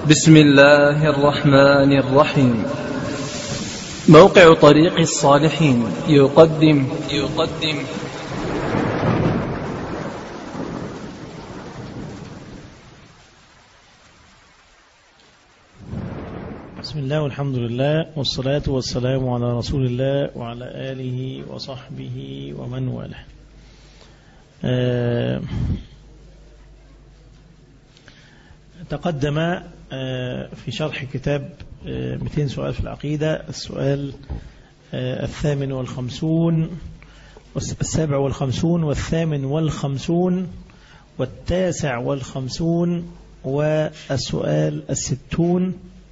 بسم الله الرحمن الرحيم موقع طريق الصالحين يقدم يقدم بسم الله والحمد لله والصلاة والسلام على رسول الله وعلى آله وصحبه ومن والاه آه، تقدم آه، في شرح كتاب آه، 200 سؤال في العقيدة السؤال آه، الثامن والخمسون والسابع والخمسون والثامن والخمسون والتاسع والخمسون والسؤال الستون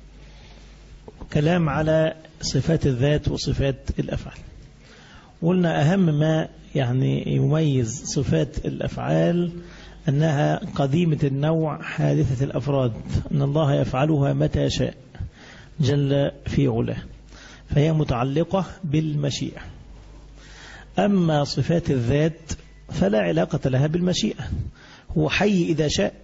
كلام على صفات الذات وصفات الأفعال قلنا أهم ما يعني يميز صفات الأفعال أنها قديمة النوع حادثة الأفراد أن الله يفعلها متى شاء جل في علاه فهي متعلقة بالمشيئة أما صفات الذات فلا علاقة لها بالمشيئة هو حي إذا شاء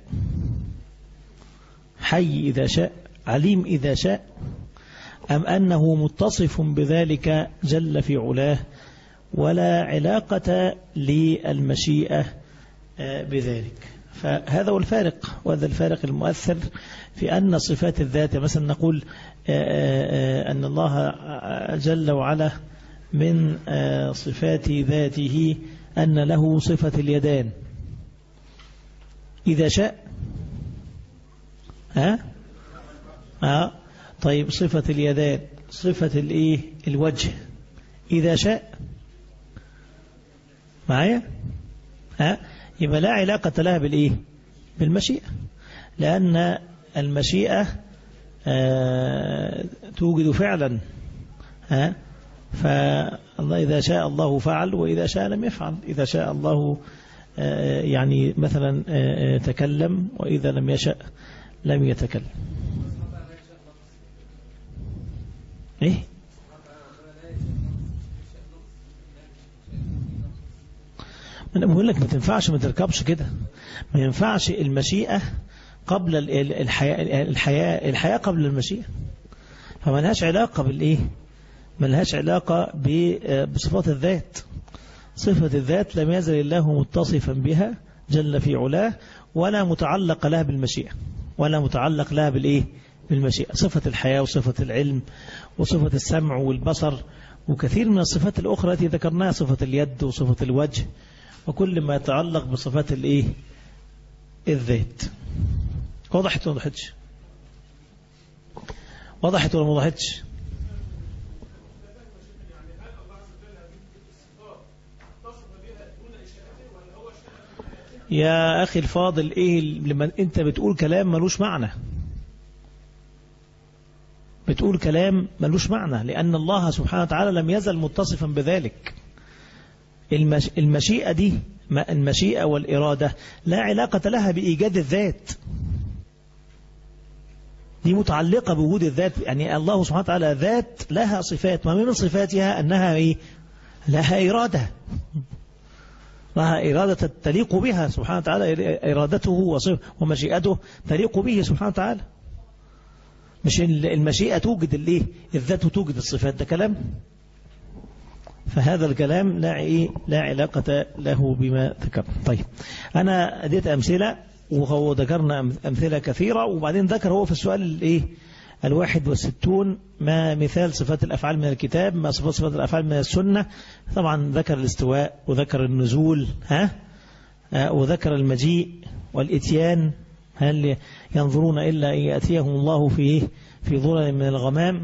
حي إذا شاء عليم إذا شاء أم أنه متصف بذلك جل في علاه ولا علاقة للمشيئة بذلك فهذا هو الفارق وهذا الفارق المؤثر في أن صفات الذات مثلا نقول أن الله جل وعلا من صفات ذاته أن له صفة اليدان إذا شاء ها ها طيب صفة اليدان صفة الايه الوجه إذا شاء معايا ها يبقى لا علاقة لها بالإيه بالمشيئة لأن المشيئة آه توجد فعلا ها فالله إذا شاء الله فعل وإذا شاء لم يفعل إذا شاء الله آه يعني مثلا آه تكلم وإذا لم يشأ لم يتكلم ايه انا بقول لك ما تنفعش ما تركبش كده ما ينفعش المشيئة قبل الحياة الحياة الحياة قبل المشيئة فما لهاش علاقة بالايه ما لهاش علاقة بصفات الذات صفة الذات لم يزل الله متصفا بها جل في علاه ولا متعلق لها بالمشيئة ولا متعلق لها بالايه بالمشيئة صفة الحياة وصفة العلم وصفة السمع والبصر وكثير من الصفات الأخرى التي ذكرناها صفة اليد وصفة الوجه وكل ما يتعلق بصفات الايه الذات وضحت ولا وضحتش وضحت ولا ما وضحتش يا أخي الفاضل إيه لما أنت بتقول كلام ملوش معنى بتقول كلام ملوش معنى لأن الله سبحانه وتعالى لم يزل متصفا بذلك المش... المشيئة دي المشيئة والإرادة لا علاقة لها بإيجاد الذات دي متعلقة بوجود الذات يعني الله سبحانه وتعالى ذات لها صفات ما من صفاتها أنها إيه؟ لها إرادة لها إرادة تليق بها سبحانه وتعالى إرادته ومشيئته تليق به سبحانه وتعالى مش المشيئة توجد الايه الذات توجد الصفات ده كلام فهذا الكلام لا إيه لا علاقة له بما ذكر طيب أنا أديت أمثلة وذكرنا أمثلة كثيرة وبعدين ذكر هو في السؤال الإيه الواحد والستون ما مثال صفات الأفعال من الكتاب ما صفات صفات الأفعال من السنة طبعا ذكر الاستواء وذكر النزول ها وذكر المجيء والإتيان هل ينظرون إلا أن يأتيهم الله في في ظلل من الغمام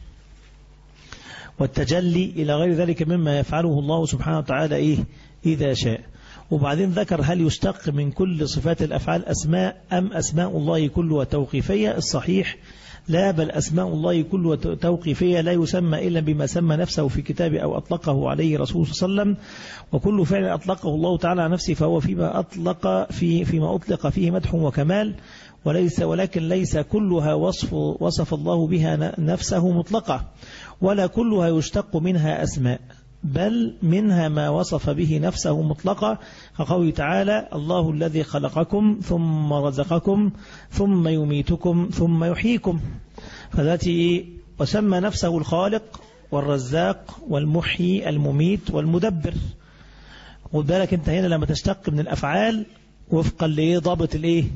والتجلي إلى غير ذلك مما يفعله الله سبحانه وتعالى إيه إذا شاء وبعدين ذكر هل يشتق من كل صفات الأفعال أسماء أم أسماء الله كلها توقيفية الصحيح لا بل أسماء الله كلها توقيفية لا يسمى إلا بما سمى نفسه في كتابه أو أطلقه عليه رسول صلى الله عليه وسلم وكل فعل أطلقه الله تعالى على نفسه فهو فيما أطلق في فيما أطلق فيه مدح وكمال وليس ولكن ليس كلها وصف وصف الله بها نفسه مطلقة ولا كلها يشتق منها أسماء بل منها ما وصف به نفسه مطلقا كقوله تعالى الله الذي خلقكم ثم رزقكم ثم يميتكم ثم يحييكم فذاته وسمى نفسه الخالق والرزاق والمحيي المميت والمدبر خد بالك انت هنا لما تشتق من الافعال وفقا لايه ضابط الايه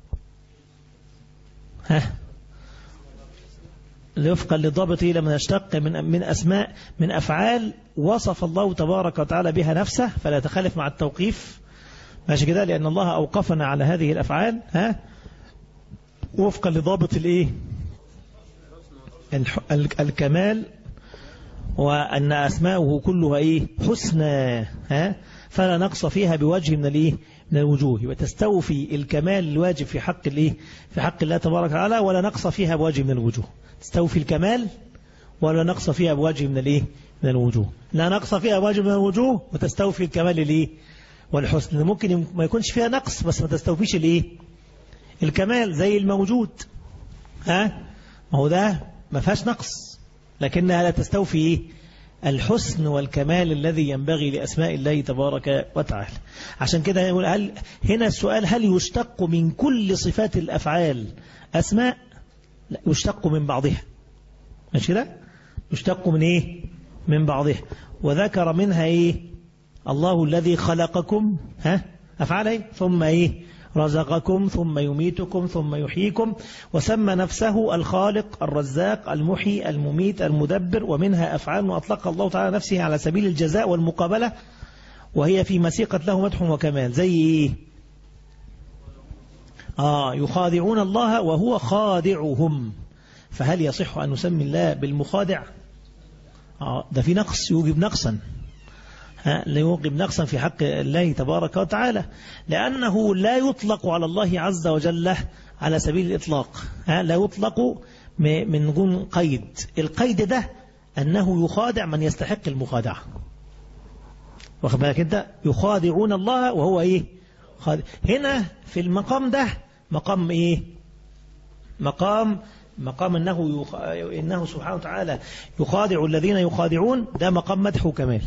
ها وفقا لضابط لما نشتق من من اسماء من افعال وصف الله تبارك وتعالى بها نفسه فلا يتخالف مع التوقيف ماشي كده لان الله اوقفنا على هذه الافعال ها وفقا لضابط الايه الكمال وأن أسماؤه كلها إيه حسنى ها فلا نقص فيها بوجه من الإيه من الوجوه وتستوفي الكمال الواجب في حق الإيه في حق الله تبارك وتعالى ولا نقص فيها بوجه من الوجوه تستوفي الكمال ولا نقص فيها بوجه من الإيه من الوجوه لا نقص فيها بوجه من الوجوه وتستوفي الكمال الإيه والحسن ممكن ما يكونش فيها نقص بس ما تستوفيش الإيه الكمال زي الموجود ها ما هو ده ما فيهاش نقص لكنها لا تستوفي الحسن والكمال الذي ينبغي لأسماء الله تبارك وتعالى عشان كده يقول هل هنا السؤال هل يشتق من كل صفات الأفعال أسماء لا يشتق من بعضها مش كده يشتق من إيه من بعضها وذكر منها إيه الله الذي خلقكم ها أفعال إيه ثم إيه رزقكم ثم يميتكم ثم يحييكم وسمى نفسه الخالق الرزاق المحيي المميت المدبر ومنها أفعال أطلق الله تعالى نفسه على سبيل الجزاء والمقابلة وهي في مسيقة له مدح وكمال زي إيه آه يخادعون الله وهو خادعهم فهل يصح أن نسمي الله بالمخادع آه ده في نقص يوجب نقصا لا يوجب نقصا في حق الله تبارك وتعالى لأنه لا يطلق على الله عز وجل على سبيل الإطلاق لا يطلق من دون قيد القيد ده أنه يخادع من يستحق المخادعة واخد بالك انت يخادعون الله وهو ايه خادع. هنا في المقام ده مقام ايه مقام مقام انه يخ... انه سبحانه وتعالى يخادع الذين يخادعون ده مقام مدح وكمال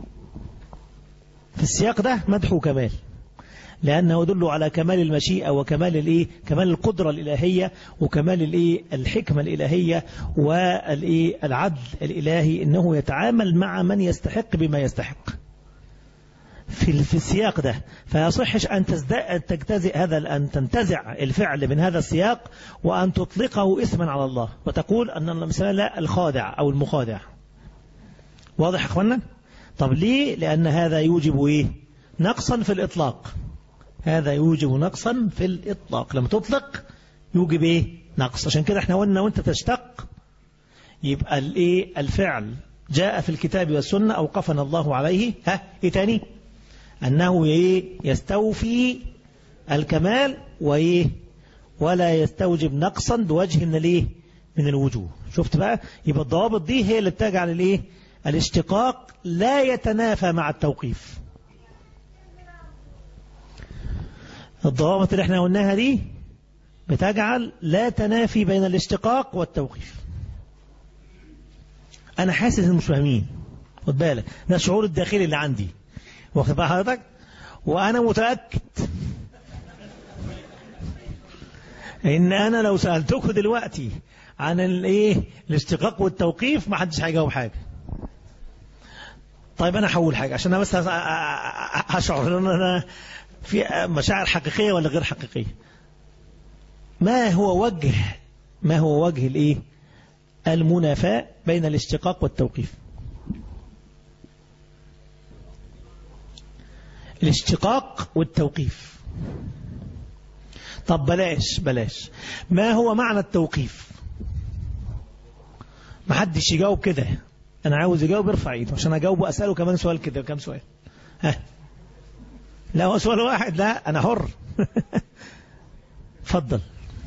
في السياق ده مدح وكمال لأنه يدل على كمال المشيئة وكمال الإيه كمال القدرة الإلهية وكمال الإيه الحكمة الإلهية والإيه العدل الإلهي إنه يتعامل مع من يستحق بما يستحق في في السياق ده فيصحش أن تجتزئ هذا أن تنتزع الفعل من هذا السياق وأن تطلقه اسما على الله وتقول أن مثلا لا الخادع أو المخادع واضح يا أخوانا طب ليه لأن هذا يوجب إيه نقصا في الإطلاق هذا يوجب نقصا في الإطلاق لما تطلق يوجب إيه نقص عشان كده احنا قلنا وانت تشتق يبقى الايه الفعل جاء في الكتاب والسنة أوقفنا الله عليه ها ايه تاني أنه إيه يستوفي الكمال وإيه ولا يستوجب نقصا بوجه من الايه من الوجوه شفت بقى يبقى الضوابط دي هي اللي بتجعل الايه الاشتقاق لا يتنافى مع التوقيف الضوابط اللي احنا قلناها دي بتجعل لا تنافي بين الاشتقاق والتوقيف انا حاسس ان مش فاهمين خد بالك ده الشعور الداخلي اللي عندي واخد بال حضرتك وانا متاكد ان انا لو سالتكم دلوقتي عن الايه الاشتقاق والتوقيف ما حدش هيجاوب حاجه طيب انا هقول حاجه عشان انا بس هشعر ان انا في مشاعر حقيقيه ولا غير حقيقيه ما هو وجه ما هو وجه الايه المنافاة بين الاشتقاق والتوقيف الاشتقاق والتوقيف طب بلاش بلاش ما هو معنى التوقيف ما حدش يجاوب كده انا عاوز يجاوب ارفع ايده عشان اجاوبه اساله كمان سؤال كده كم سؤال ها لا هو سؤال واحد لا انا حر اتفضل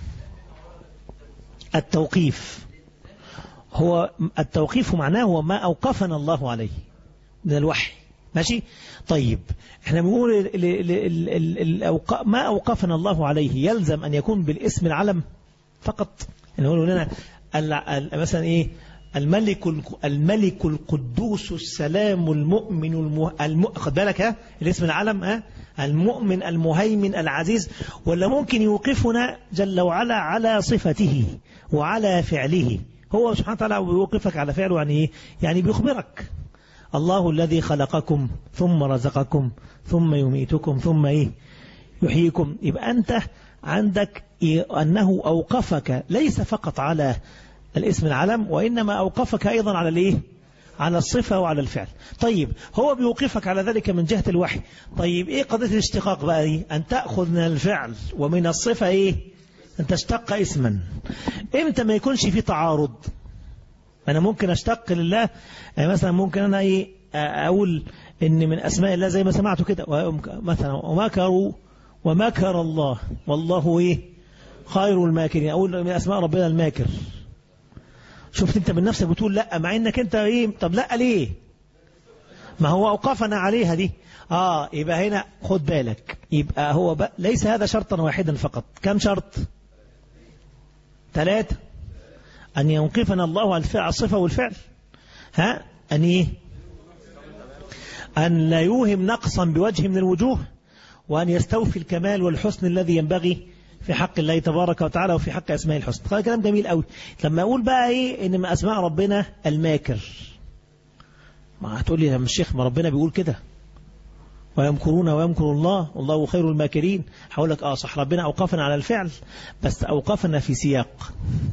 التوقيف هو التوقيف معناه هو ما أوقفنا الله عليه من الوحي ماشي طيب احنا بنقول ما أوقفنا الله عليه يلزم أن يكون بالاسم العلم فقط نقول لنا مثلا ايه الملك الملك القدوس السلام المؤمن المه... الم... خد بالك ها الاسم العلم ها المؤمن المهيمن العزيز ولا ممكن يوقفنا جل وعلا على صفته وعلى فعله هو سبحانه وتعالى بيوقفك على فعله يعني ايه يعني بيخبرك الله الذي خلقكم ثم رزقكم ثم يميتكم ثم ايه يحييكم يبقى انت عندك إيه انه اوقفك ليس فقط على الاسم العلم وإنما أوقفك أيضا على الإيه على الصفة وعلى الفعل طيب هو بيوقفك على ذلك من جهة الوحي طيب إيه قضية الاشتقاق بقى دي أن تأخذ من الفعل ومن الصفة إيه أن تشتق اسما إمتى ما يكونش في تعارض أنا ممكن أشتق لله يعني مثلا ممكن أنا إيه أقول إن من أسماء الله زي ما سمعته كده مثلا ومكروا ومكر الله والله إيه خير الماكرين أقول من أسماء ربنا الماكر شفت انت من نفسك بتقول لا مع انك انت ايه طب لا ليه ما هو اوقفنا عليها دي اه يبقى هنا خد بالك يبقى هو بقى ليس هذا شرطا واحدا فقط كم شرط ثلاثة أن يوقفنا الله على الفعل الصفة والفعل ها أن إيه أن لا يوهم نقصا بوجه من الوجوه وأن يستوفي الكمال والحسن الذي ينبغي في حق الله تبارك وتعالى وفي حق أسماء الحسنى هذا كلام جميل قوي لما أقول بقى إيه إن من أسماء ربنا الماكر ما هتقول لي يا الشيخ ما ربنا بيقول كده ويمكرون ويمكر الله والله خير الماكرين هقول لك اه صح ربنا أوقفنا على الفعل بس أوقفنا في سياق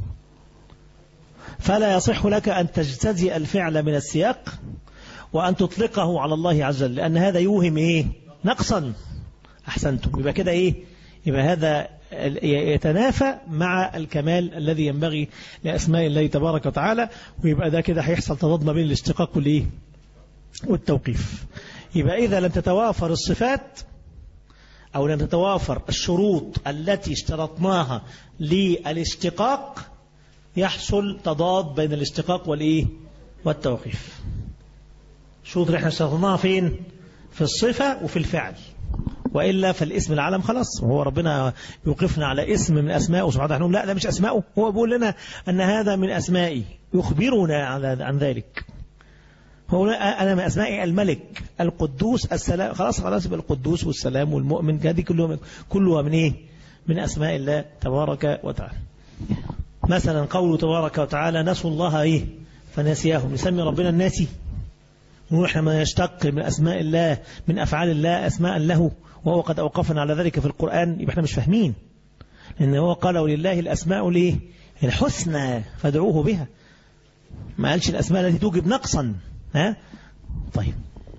فلا يصح لك أن تجتزئ الفعل من السياق وأن تطلقه على الله عز وجل لأن هذا يوهم إيه نقصا أحسنتم يبقى كده إيه يبقى هذا يتنافى مع الكمال الذي ينبغي لأسماء الله تبارك وتعالى ويبقى ده كده هيحصل تضاد ما بين الاشتقاق والإيه والتوقيف يبقى إذا لم تتوافر الصفات أو لم تتوافر الشروط التي اشترطناها للاشتقاق يحصل تضاد بين الاشتقاق والإيه والتوقيف الشروط اللي احنا اشترطناها فين في الصفة وفي الفعل وإلا فالاسم العالم خلاص وهو ربنا يوقفنا على اسم من أسمائه سبحانه وتعالى لا ده مش أسمائه هو بيقول لنا أن هذا من أسمائي يخبرنا عن ذلك هو أنا من أسمائي الملك القدوس السلام خلاص خلاص يبقى القدوس والسلام والمؤمن هذه كلها كلها من إيه من أسماء الله تبارك وتعالى مثلا قوله تبارك وتعالى نسوا الله إيه فنسياهم نسمي ربنا الناسي ونحن ما يشتق من أسماء الله من أفعال الله أسماء له وهو قد أوقفنا على ذلك في القرآن يبقى احنا مش فاهمين لأن هو قال ولله الأسماء ليه الحسنى فادعوه بها ما قالش الأسماء التي توجب نقصا ها طيب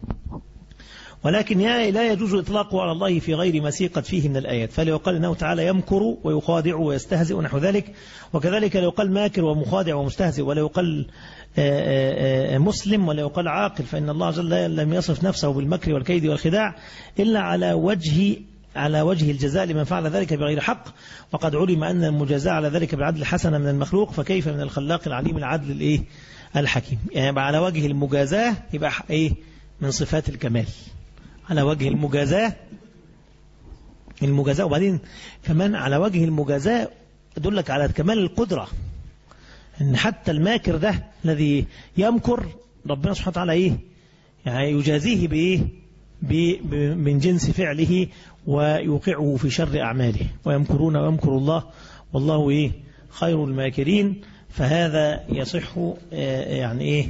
ولكن لا يجوز إطلاقه على الله في غير ما سيقت فيه من الآيات فليقال أنه تعالى يمكر ويخادع ويستهزئ ونحو ذلك وكذلك لو قال ماكر ومخادع ومستهزئ ولا يقال مسلم ولا يقال عاقل فإن الله جل لم يصف نفسه بالمكر والكيد والخداع إلا على وجه على وجه الجزاء لمن فعل ذلك بغير حق وقد علم أن المجازاة على ذلك بالعدل حسنة من المخلوق فكيف من الخلاق العليم العدل الإيه الحكيم يعني يبقى على وجه المجازاة يبقى إيه من صفات الكمال على وجه المجازاة المجازاة وبعدين كمان على وجه المجازاة يدلك على كمال القدرة ان حتى الماكر ده الذي يمكر ربنا سبحانه وتعالى ايه يعني يجازيه بايه من جنس فعله ويوقعه في شر اعماله ويمكرون ويمكر الله والله ايه خير الماكرين فهذا يصح يعني ايه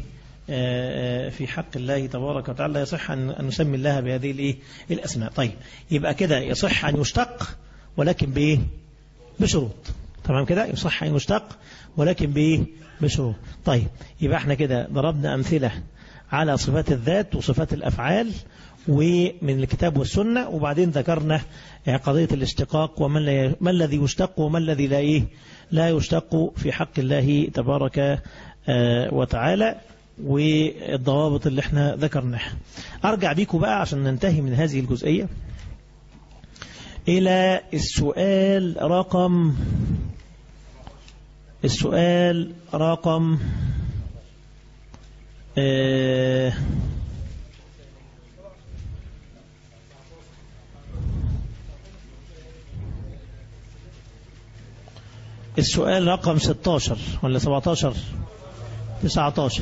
في حق الله تبارك وتعالى يصح أن نسمي الله بهذه الإيه الأسماء طيب يبقى كده يصح أن يشتق ولكن بإيه بشروط تمام كده يصح أن يشتق ولكن بإيه بشروط طيب يبقى احنا كده ضربنا أمثلة على صفات الذات وصفات الأفعال ومن الكتاب والسنة وبعدين ذكرنا قضية الاشتقاق وما ما الذي يشتق وما الذي لا إيه لا يشتق في حق الله تبارك وتعالى والضوابط اللي احنا ذكرناها أرجع بيكم بقى عشان ننتهي من هذه الجزئية إلى السؤال رقم السؤال رقم اه السؤال رقم 16 ولا 17 19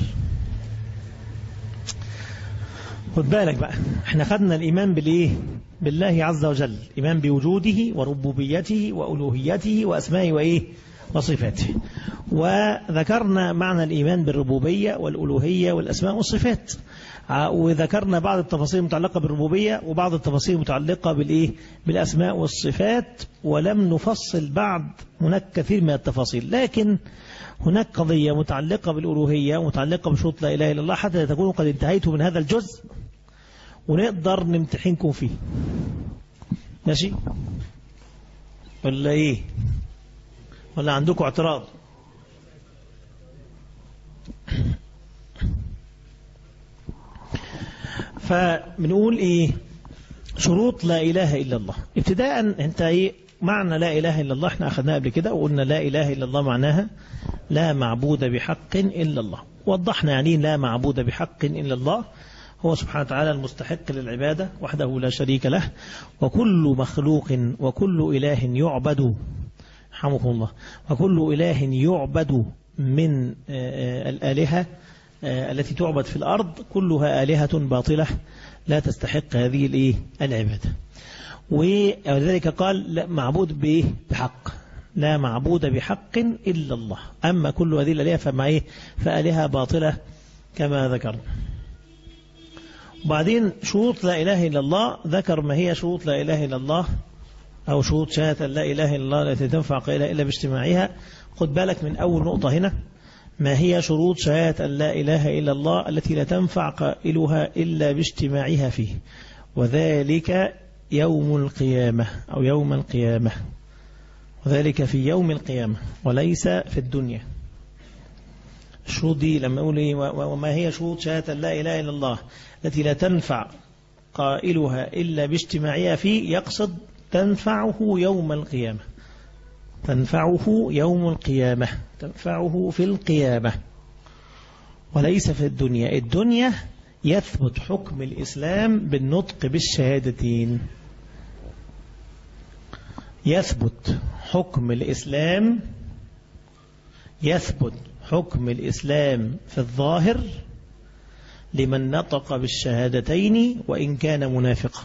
خد بالك بقى احنا خدنا الإيمان بالإيه بالله عز وجل إيمان بوجوده وربوبيته وألوهيته وأسمائه وإيه وصفاته وذكرنا معنى الإيمان بالربوبية والألوهية والأسماء والصفات وذكرنا بعض التفاصيل المتعلقة بالربوبية وبعض التفاصيل المتعلقة بالإيه بالأسماء والصفات ولم نفصل بعد هناك كثير من التفاصيل لكن هناك قضية متعلقة بالألوهية ومتعلقة بشروط لا إله إلا الله حتى تكونوا قد انتهيتوا من هذا الجزء ونقدر نمتحنكم فيه ماشي ولا إيه ولا عندكم اعتراض فبنقول ايه شروط لا اله الا الله ابتداء انت ايه معنى لا اله الا الله احنا اخذناه قبل كده وقلنا لا اله الا الله معناها لا معبود بحق الا الله وضحنا يعني لا معبود بحق الا الله هو سبحانه وتعالى المستحق للعبادة وحده لا شريك له وكل مخلوق وكل إله يعبد رحمه الله وكل إله يعبد من الآلهة التي تعبد في الأرض كلها آلهة باطلة لا تستحق هذه الإيه العبادة ولذلك قال لا معبود بإيه بحق لا معبود بحق إلا الله أما كل هذه الآلهة فما إيه فآلهة باطلة كما ذكرنا وبعدين شروط لا إله إلا الله ذكر ما هي شروط لا إله إلا الله أو شروط شهادة لا إله إلا الله التي تنفع قيلة إلا باجتماعها خد بالك من أول نقطة هنا ما هي شروط شهادة أن لا إله إلا الله التي لا تنفع قائلها إلا باجتماعها فيه وذلك يوم القيامة أو يوم القيامة وذلك في يوم القيامة وليس في الدنيا الشروط دي لما أقول إيه وما هي شروط شهادة لا إله إلا الله التي لا تنفع قائلها إلا باجتماعها فيه يقصد تنفعه يوم القيامة تنفعه يوم القيامة تنفعه في القيامة وليس في الدنيا الدنيا يثبت حكم الإسلام بالنطق بالشهادتين يثبت حكم الإسلام يثبت حكم الإسلام في الظاهر لمن نطق بالشهادتين وإن كان منافقا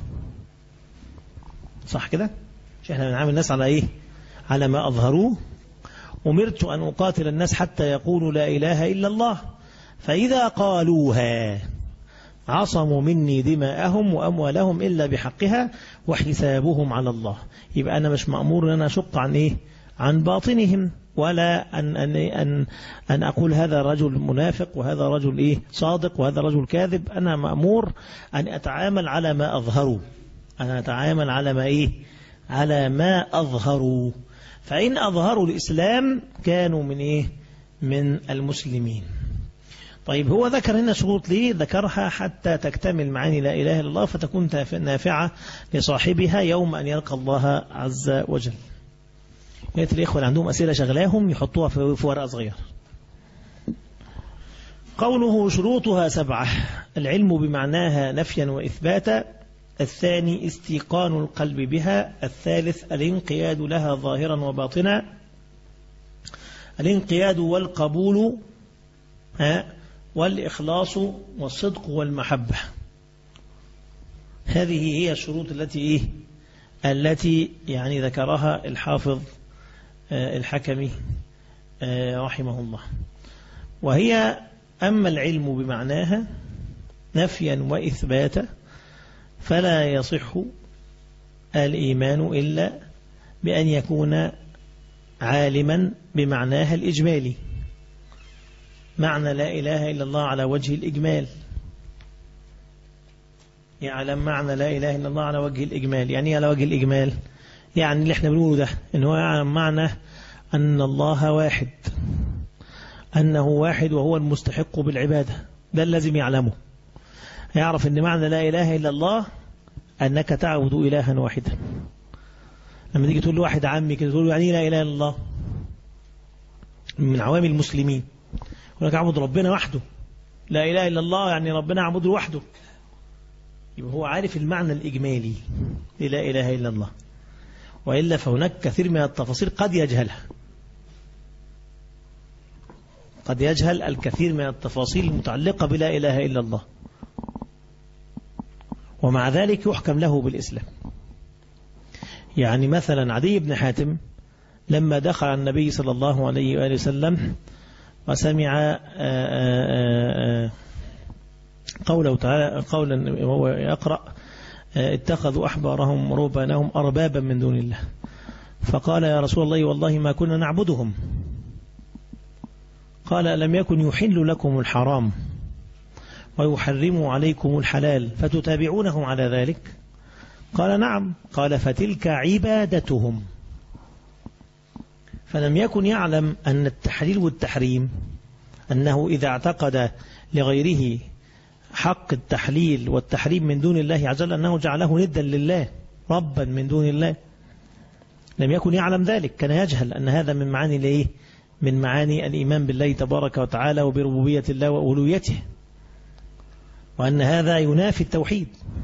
صح كده مش احنا بنعامل الناس على ايه على ما أظهروه أمرت أن أقاتل الناس حتى يقولوا لا إله إلا الله فإذا قالوها عصموا مني دماءهم وأموالهم إلا بحقها وحسابهم على الله يبقى أنا مش مأمور أن أنا أشق عن إيه عن باطنهم ولا أن, أن, أن, أن أقول هذا رجل منافق وهذا رجل إيه صادق وهذا رجل كاذب أنا مأمور أن أتعامل على ما أظهروا أنا أتعامل على ما إيه على ما أظهروا فإن أظهروا الإسلام كانوا من إيه من المسلمين طيب هو ذكر هنا شروط ليه ذكرها حتى تكتمل معاني لا إله إلا الله فتكون نافعة لصاحبها يوم أن يلقى الله عز وجل لقيت الإخوة اللي عندهم أسئلة شغلاهم يحطوها في ورقة صغير قوله شروطها سبعة العلم بمعناها نفيا وإثباتا الثاني استيقان القلب بها الثالث الانقياد لها ظاهرا وباطنا الانقياد والقبول والإخلاص والصدق والمحبة هذه هي الشروط التي إيه التي يعني ذكرها الحافظ الحكمي رحمه الله وهي أما العلم بمعناها نفيا وإثباتا فلا يصح الإيمان إلا بأن يكون عالما بمعناها الإجمالي معنى لا إله إلا الله على وجه الإجمال يعلم معنى لا إله إلا الله على وجه الإجمال يعني على وجه الإجمال يعني اللي احنا بنقوله ده إن هو يعلم معنى أن الله واحد أنه واحد وهو المستحق بالعبادة ده لازم يعلمه يعرف أن معنى لا إله إلا الله أنك تعبد إلها واحدا لما تيجي تقول له واحد عمي كده تقول له يعني لا إله إلا الله من عوام المسلمين يقول لك اعبد ربنا وحده لا إله إلا الله يعني ربنا اعبده وحده يبقى هو عارف المعنى الإجمالي لا إله إلا الله وإلا فهناك كثير من التفاصيل قد يجهلها قد يجهل الكثير من التفاصيل المتعلقة بلا إله إلا الله ومع ذلك يحكم له بالإسلام يعني مثلا عدي بن حاتم لما دخل النبي صلى الله عليه وآله وسلم وسمع قوله تعالى قولا وهو يقرأ اتخذوا أحبارهم ورهبانهم أربابا من دون الله فقال يا رسول الله والله ما كنا نعبدهم قال لم يكن يحل لكم الحرام ويحرم عليكم الحلال فتتابعونهم على ذلك قال نعم قال فتلك عبادتهم فلم يكن يعلم أن التحليل والتحريم أنه إذا اعتقد لغيره حق التحليل والتحريم من دون الله عز وجل أنه جعله ندا لله ربا من دون الله لم يكن يعلم ذلك كان يجهل أن هذا من معاني الايه من معاني الإيمان بالله تبارك وتعالى وبربوبية الله وأولويته وأن هذا ينافي التوحيد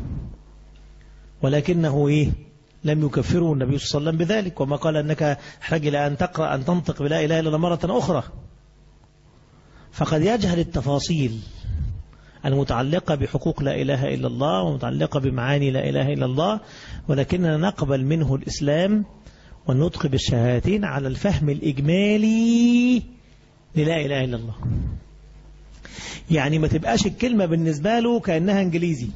ولكنه إيه لم يكفره النبي صلى الله عليه وسلم بذلك وما قال أنك حرج إلى أن تقرأ أن تنطق بلا إله إلا الله مرة أخرى فقد يجهل التفاصيل المتعلقة بحقوق لا إله إلا الله ومتعلقة بمعاني لا إله إلا الله ولكننا نقبل منه الإسلام والنطق بالشهادتين على الفهم الإجمالي للا إله إلا الله يعني ما تبقاش الكلمة بالنسبة له كأنها إنجليزي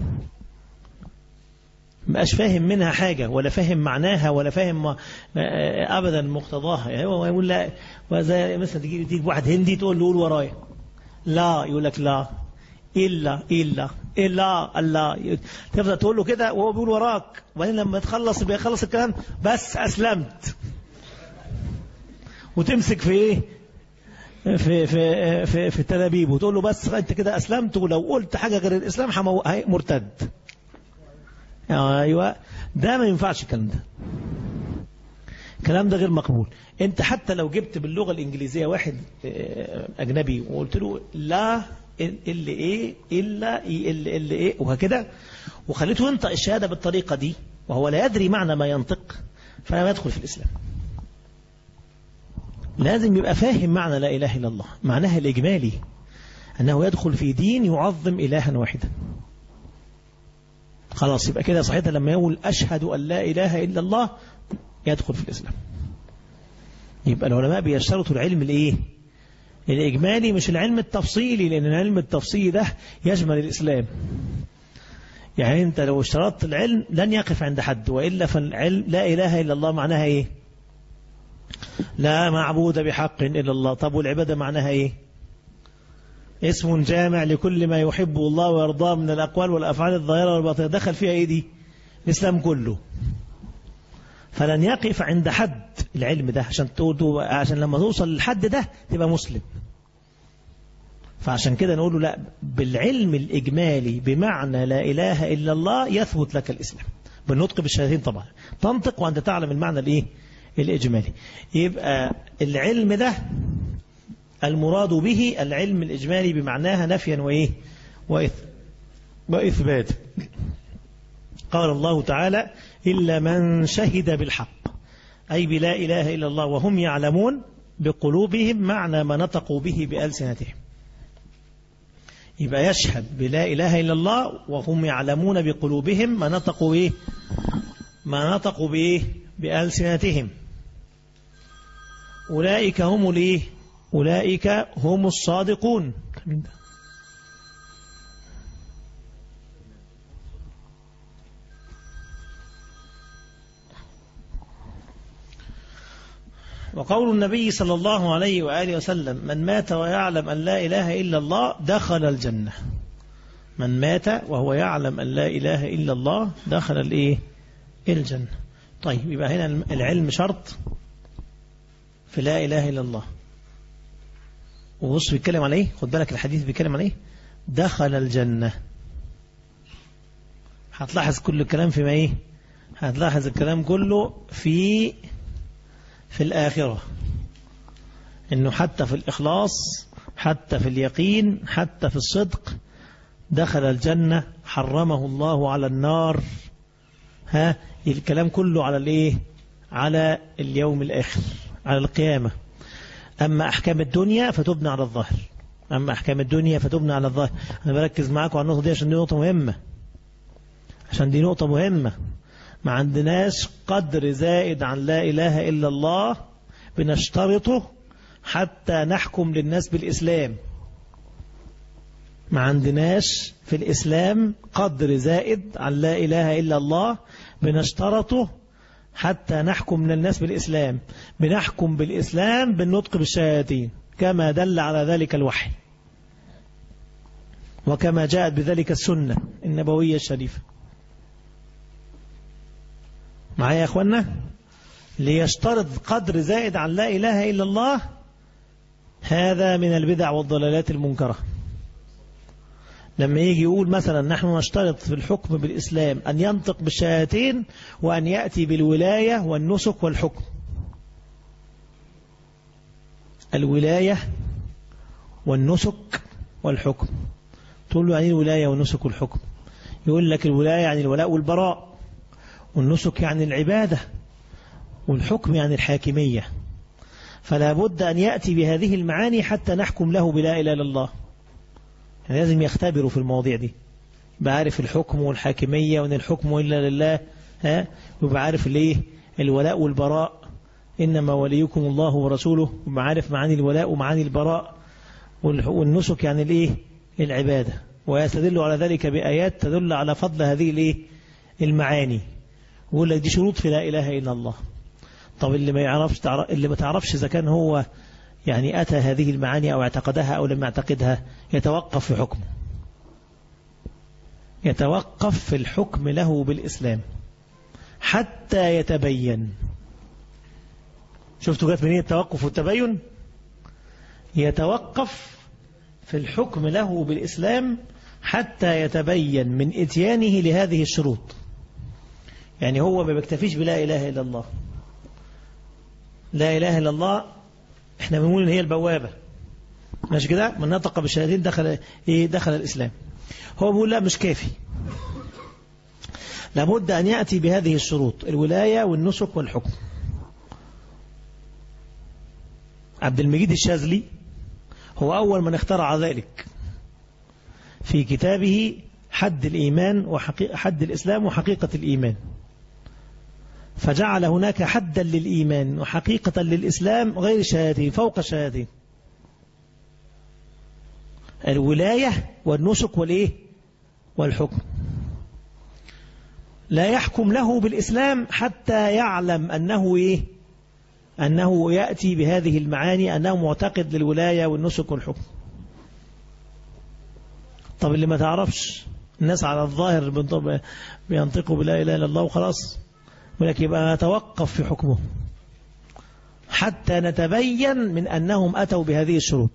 مبقاش فاهم منها حاجة ولا فاهم معناها ولا فاهم أبدا مقتضاها يعني هو يقول لا وزي مثلا تجي تيجي واحد هندي تقول له قول ورايا لا يقول لك لا إلا إلا إلا الله تفضل تقول له كده وهو بيقول وراك وبعدين لما تخلص بيخلص الكلام بس أسلمت وتمسك في إيه في في في في التلابيب وتقول له بس انت كده اسلمت ولو قلت حاجه غير الاسلام حمو... مرتد ايوه ده ما ينفعش الكلام ده الكلام ده غير مقبول انت حتى لو جبت باللغه الانجليزيه واحد اجنبي وقلت له لا اللي ايه الا اللي, اللي ايه وهكذا وخليته ينطق الشهاده بالطريقه دي وهو لا يدري معنى ما ينطق فلا يدخل في الاسلام لازم يبقى فاهم معنى لا اله الا الله معناها الاجمالي انه يدخل في دين يعظم الها واحدا خلاص يبقى كده صحيح لما يقول أشهد أن لا إله إلا الله يدخل في الإسلام يبقى العلماء بيشترطوا العلم الإيه الإجمالي مش العلم التفصيلي لأن العلم التفصيلي ده يشمل الإسلام يعني أنت لو اشترطت العلم لن يقف عند حد وإلا فالعلم لا إله إلا الله معناها إيه لا معبود بحق إلا الله طب والعبادة معناها إيه اسم جامع لكل ما يحبه الله ويرضاه من الأقوال والأفعال الظاهرة والباطنة دخل فيها إيه دي الإسلام كله فلن يقف عند حد العلم ده عشان تقول عشان لما توصل للحد ده تبقى مسلم فعشان كده نقول له لا بالعلم الإجمالي بمعنى لا إله إلا الله يثبت لك الإسلام بالنطق بالشهادتين طبعا تنطق وأنت تعلم المعنى الإيه الإجمالي يبقى العلم ده المراد به العلم الإجمالي بمعناها نفيا وإيه وإثبات قال الله تعالى إلا من شهد بالحق أي بلا إله إلا الله وهم يعلمون بقلوبهم معنى ما نطقوا به بألسنتهم يبقى يشهد بلا إله إلا الله وهم يعلمون بقلوبهم ما نطقوا إيه ما نطقوا بإيه بألسنتهم أولئك هم الإيه أولئك هم الصادقون وقول النبي صلى الله عليه وآله وسلم من مات ويعلم أن لا إله إلا الله دخل الجنة من مات وهو يعلم أن لا إله إلا الله دخل الإيه الجنة طيب يبقى هنا العلم شرط في لا إله إلا الله وبص بيتكلم على ايه خد بالك الحديث بيتكلم على ايه دخل الجنة هتلاحظ كل الكلام في ما ايه هتلاحظ الكلام كله في في الآخرة انه حتى في الإخلاص حتى في اليقين حتى في الصدق دخل الجنة حرمه الله على النار ها الكلام كله على الايه على اليوم الآخر على القيامة أما أحكام الدنيا فتبنى على الظاهر أما أحكام الدنيا فتبنى على الظاهر أنا بركز معاكم على النقطة دي عشان دي نقطة مهمة عشان دي نقطة مهمة ما عندناش قدر زائد عن لا إله إلا الله بنشترطه حتى نحكم للناس بالإسلام ما عندناش في الإسلام قدر زائد عن لا إله إلا الله بنشترطه حتى نحكم للناس بالإسلام بنحكم بالإسلام بالنطق بالشهادتين كما دل على ذلك الوحي وكما جاءت بذلك السنة النبوية الشريفة معايا يا أخوانا ليشترط قدر زائد عن لا إله إلا الله هذا من البدع والضلالات المنكرة لما يجي يقول مثلا نحن نشترط في الحكم بالإسلام أن ينطق بالشهادتين وأن يأتي بالولاية والنسك والحكم الولاية والنسك والحكم تقول له يعني الولاية والنسك والحكم يقول لك الولاية يعني الولاء والبراء والنسك يعني العبادة والحكم يعني الحاكمية فلا بد أن يأتي بهذه المعاني حتى نحكم له بلا إله إلا الله يعني لازم يختبروا في المواضيع دي بعرف الحكم والحاكمية وأن الحكم إلا لله ها وبعرف الايه الولاء والبراء إنما وليكم الله ورسوله ومعارف معاني الولاء ومعاني البراء والنسك يعني الايه العبادة ويستدل على ذلك بآيات تدل على فضل هذه الايه المعاني ويقول لك دي شروط في لا إله إلا الله طب اللي ما يعرفش اللي ما تعرفش إذا كان هو يعني أتى هذه المعاني أو اعتقدها أو لم يعتقدها يتوقف في حكمه يتوقف في الحكم له بالإسلام حتى يتبين شفتوا جات منين التوقف والتبين يتوقف في الحكم له بالإسلام حتى يتبين من اتيانه لهذه الشروط يعني هو ما بيكتفيش بلا إله إلا الله لا إله إلا الله احنا بنقول ان هي البوابة ماشي كده من نطق بالشهادين دخل ايه دخل الإسلام هو بيقول لا مش كافي لابد أن يأتي بهذه الشروط الولاية والنسك والحكم عبد المجيد الشاذلي هو أول من اخترع ذلك في كتابه حد الإيمان وحقيقة حد الإسلام وحقيقة الإيمان فجعل هناك حدا للإيمان وحقيقة للإسلام غير شهادتين فوق الشهادتين الولاية والنسك والإيه والحكم لا يحكم له بالإسلام حتى يعلم أنه إيه أنه يأتي بهذه المعاني أنه معتقد للولاية والنسك والحكم طب اللي ما تعرفش الناس على الظاهر بينطقوا بلا إله إلا الله وخلاص ولكن يبقى نتوقف في حكمه حتى نتبين من أنهم أتوا بهذه الشروط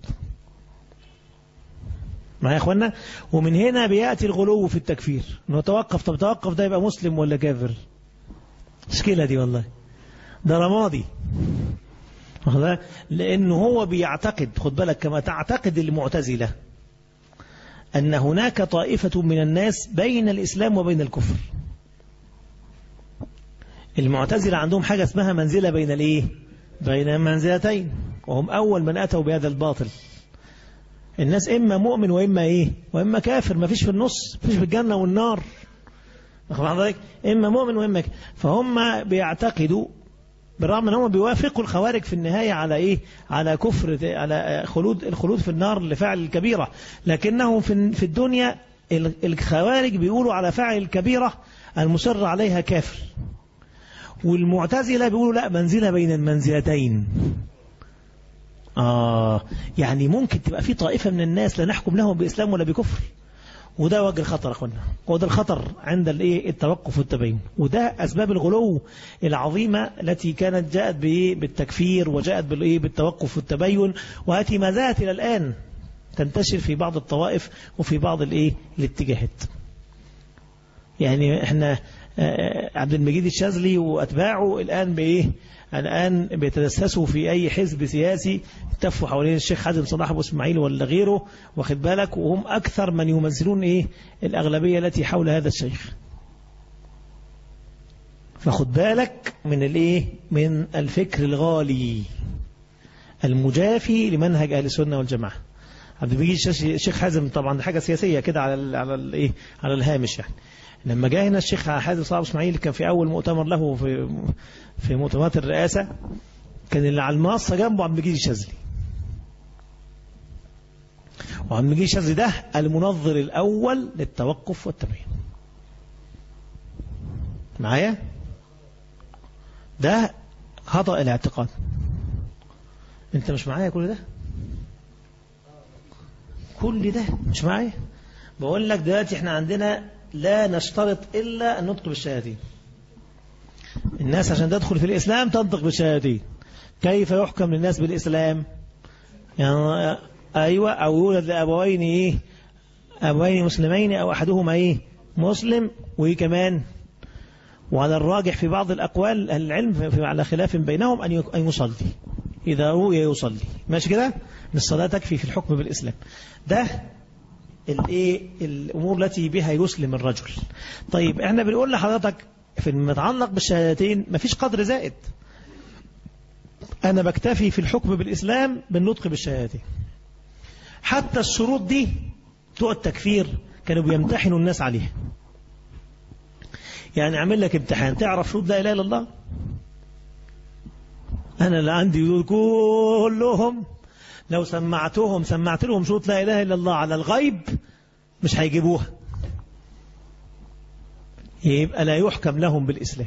معايا يا اخوانا ومن هنا بياتي الغلو في التكفير انه توقف طب توقف ده يبقى مسلم ولا كافر مشكله دي والله ده رمادي لانه هو بيعتقد خد بالك كما تعتقد المعتزله ان هناك طائفه من الناس بين الاسلام وبين الكفر المعتزله عندهم حاجه اسمها منزله بين الايه بين منزلتين وهم اول من اتوا بهذا الباطل الناس إما مؤمن وإما إيه وإما كافر ما فيش في النص فيش في الجنة والنار ذلك إما مؤمن وإما كافر فهم بيعتقدوا بالرغم ان هم بيوافقوا الخوارج في النهاية على إيه على كفر على خلود الخلود في النار لفعل الكبيرة لكنهم في في الدنيا الخوارج بيقولوا على فعل الكبيرة المصر عليها كافر والمعتزلة بيقولوا لا منزلة بين المنزلتين آه يعني ممكن تبقى في طائفة من الناس لا نحكم لهم بإسلام ولا بكفر وده وجه الخطر يا اخوانا وده الخطر عند الايه التوقف والتبين وده اسباب الغلو العظيمه التي كانت جاءت بايه بالتكفير وجاءت بالايه بالتوقف والتبين وهذه ما زالت الى الان تنتشر في بعض الطوائف وفي بعض الايه الاتجاهات يعني احنا عبد المجيد الشاذلي واتباعه الان بايه الآن بيتدسسوا في أي حزب سياسي تفوا حوالين الشيخ حازم صلاح أبو إسماعيل ولا غيره واخد بالك وهم أكثر من يمثلون إيه الأغلبية التي حول هذا الشيخ فخد بالك من الإيه من الفكر الغالي المجافي لمنهج أهل السنة والجماعة عبد المجيد الشيخ حازم طبعا دي حاجة سياسية كده على ال على الايه على الهامش يعني لما جاء هنا الشيخ حازم صاحب اسماعيل كان في أول مؤتمر له في في مؤتمرات الرئاسة كان اللي على المنصة جنبه عبد المجيد الشاذلي وعبد المجيد الشاذلي ده المنظر الأول للتوقف والتبعين معايا ده خطأ الاعتقاد انت مش معايا كل ده كل ده مش معايا بقول لك دلوقتي احنا عندنا لا نشترط إلا النطق بالشهادين الناس عشان تدخل في الإسلام تنطق بالشهادين كيف يحكم للناس بالإسلام يعني أيوة أو يولد لأبوين إيه أبوين مسلمين أو أحدهما إيه مسلم وإيه كمان وعلى الراجح في بعض الأقوال العلم في على خلاف بينهم أن يصلي إذا روي يصلي ماشي كده ان الصلاة تكفي في الحكم بالإسلام ده الايه الأمور التي بها يسلم الرجل طيب احنا بنقول لحضرتك في المتعلق بالشهادتين مفيش قدر زائد أنا بكتفي في الحكم بالإسلام بالنطق بالشهادتين حتى الشروط دي بتوع التكفير كانوا بيمتحنوا الناس عليها يعني عمل لك امتحان تعرف شروط لا إله إلا الله أنا اللي عندي دول كلهم لو سمعتهم سمعت لهم شروط لا إله إلا الله على الغيب مش هيجيبوها يبقى لا يحكم لهم بالإسلام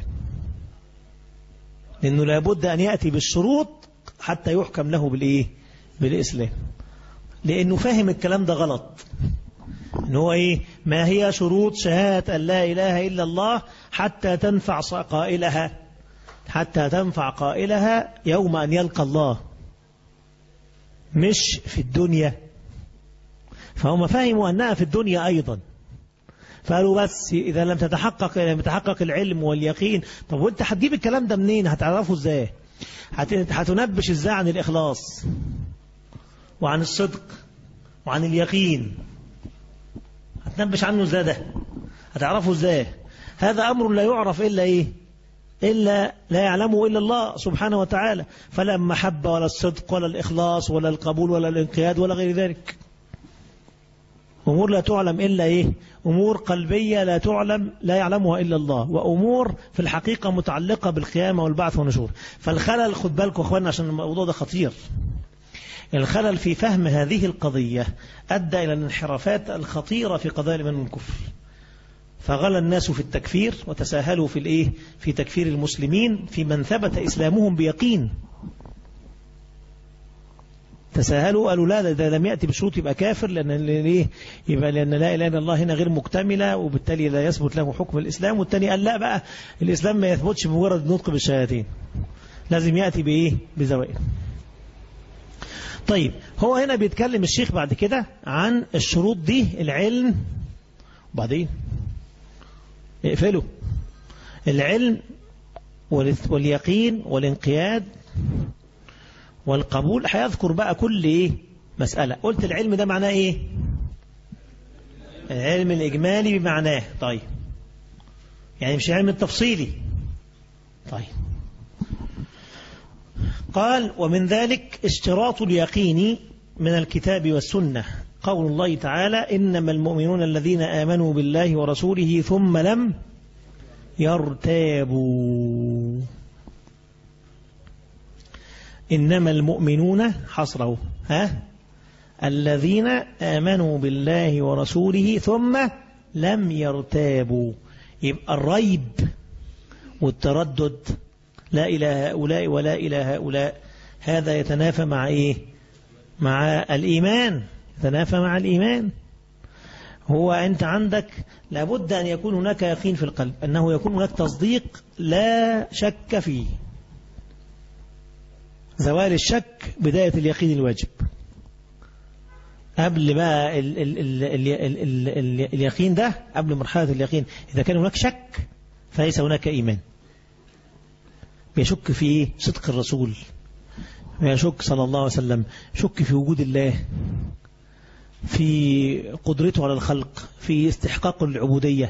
لأنه لابد أن يأتي بالشروط حتى يحكم له بالإيه بالإسلام لأنه فاهم الكلام ده غلط إن هو إيه ما هي شروط شهادة أن لا إله إلا الله حتى تنفع قائلها حتى تنفع قائلها يوم أن يلقى الله مش في الدنيا فهم فهموا أنها في الدنيا أيضا فقالوا بس إذا لم تتحقق لم يتحقق العلم واليقين طب وانت هتجيب الكلام ده منين هتعرفه ازاي هتنبش ازاي عن الإخلاص وعن الصدق وعن اليقين هتنبش عنه ازاي ده هتعرفه ازاي هذا أمر لا يعرف إلا إيه إلا لا يعلمه إلا الله سبحانه وتعالى فلا المحبة ولا الصدق ولا الإخلاص ولا القبول ولا الانقياد ولا غير ذلك أمور لا تعلم إلا إيه أمور قلبية لا تعلم لا يعلمها إلا الله وأمور في الحقيقة متعلقة بالقيامة والبعث والنشور فالخلل خد بالكم أخواننا عشان الموضوع ده خطير الخلل في فهم هذه القضية أدى إلى الانحرافات الخطيرة في قضايا الإيمان والكفر فغلى الناس في التكفير وتساهلوا في الايه في تكفير المسلمين في من ثبت اسلامهم بيقين تساهلوا قالوا لا إذا لم يأتي بشروط يبقى كافر لأن ليه يبقى لأن لا إله إلا الله هنا غير مكتملة وبالتالي لا يثبت له حكم الإسلام والتاني قال لا بقى الإسلام ما يثبتش بمجرد نطق بالشهادتين لازم يأتي بإيه بزوائد طيب هو هنا بيتكلم الشيخ بعد كده عن الشروط دي العلم وبعدين اقفلوا العلم واليقين والانقياد والقبول هيذكر بقى كل ايه مسألة قلت العلم ده معناه ايه العلم الإجمالي بمعناه طيب يعني مش العلم التفصيلي طيب قال ومن ذلك اشتراط اليقين من الكتاب والسنة قول الله تعالى إنما المؤمنون الذين آمنوا بالله ورسوله ثم لم يرتابوا إنما المؤمنون حصره ها الذين آمنوا بالله ورسوله ثم لم يرتابوا يبقى الريب والتردد لا إلى هؤلاء ولا إلى هؤلاء هذا يتنافى مع إيه مع الإيمان يتنافى مع الإيمان هو أنت عندك لابد أن يكون هناك يقين في القلب أنه يكون هناك تصديق لا شك فيه زوال الشك بداية اليقين الواجب قبل بقى ال ال ال ال ال ال ال اليقين ده قبل مرحلة اليقين إذا كان هناك شك فليس هناك إيمان بيشك في صدق الرسول يشك صلى الله عليه وسلم شك في وجود الله في قدرته على الخلق في استحقاق العبودية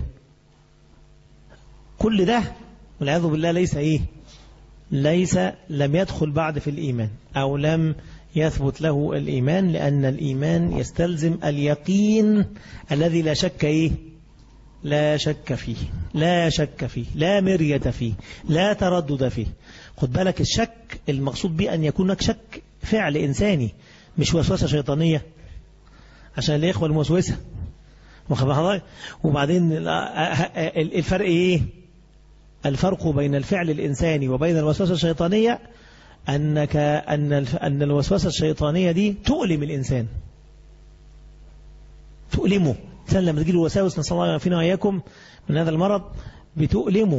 كل ده والعياذ بالله ليس إيه ليس لم يدخل بعد في الإيمان أو لم يثبت له الإيمان لأن الإيمان يستلزم اليقين الذي لا شك إيه لا شك فيه لا شك فيه لا مرية فيه لا تردد فيه خد بالك الشك المقصود به أن يكون لك شك فعل إنساني مش وسوسة شيطانية عشان الإخوة الموسوسة وبعدين الفرق إيه الفرق بين الفعل الإنساني وبين الوسوسة الشيطانية أنك أن أن الوسوسة الشيطانية دي تؤلم الإنسان تؤلمه الإنسان لما تجي له وساوس نسأل الله فينا وإياكم من هذا المرض بتؤلمه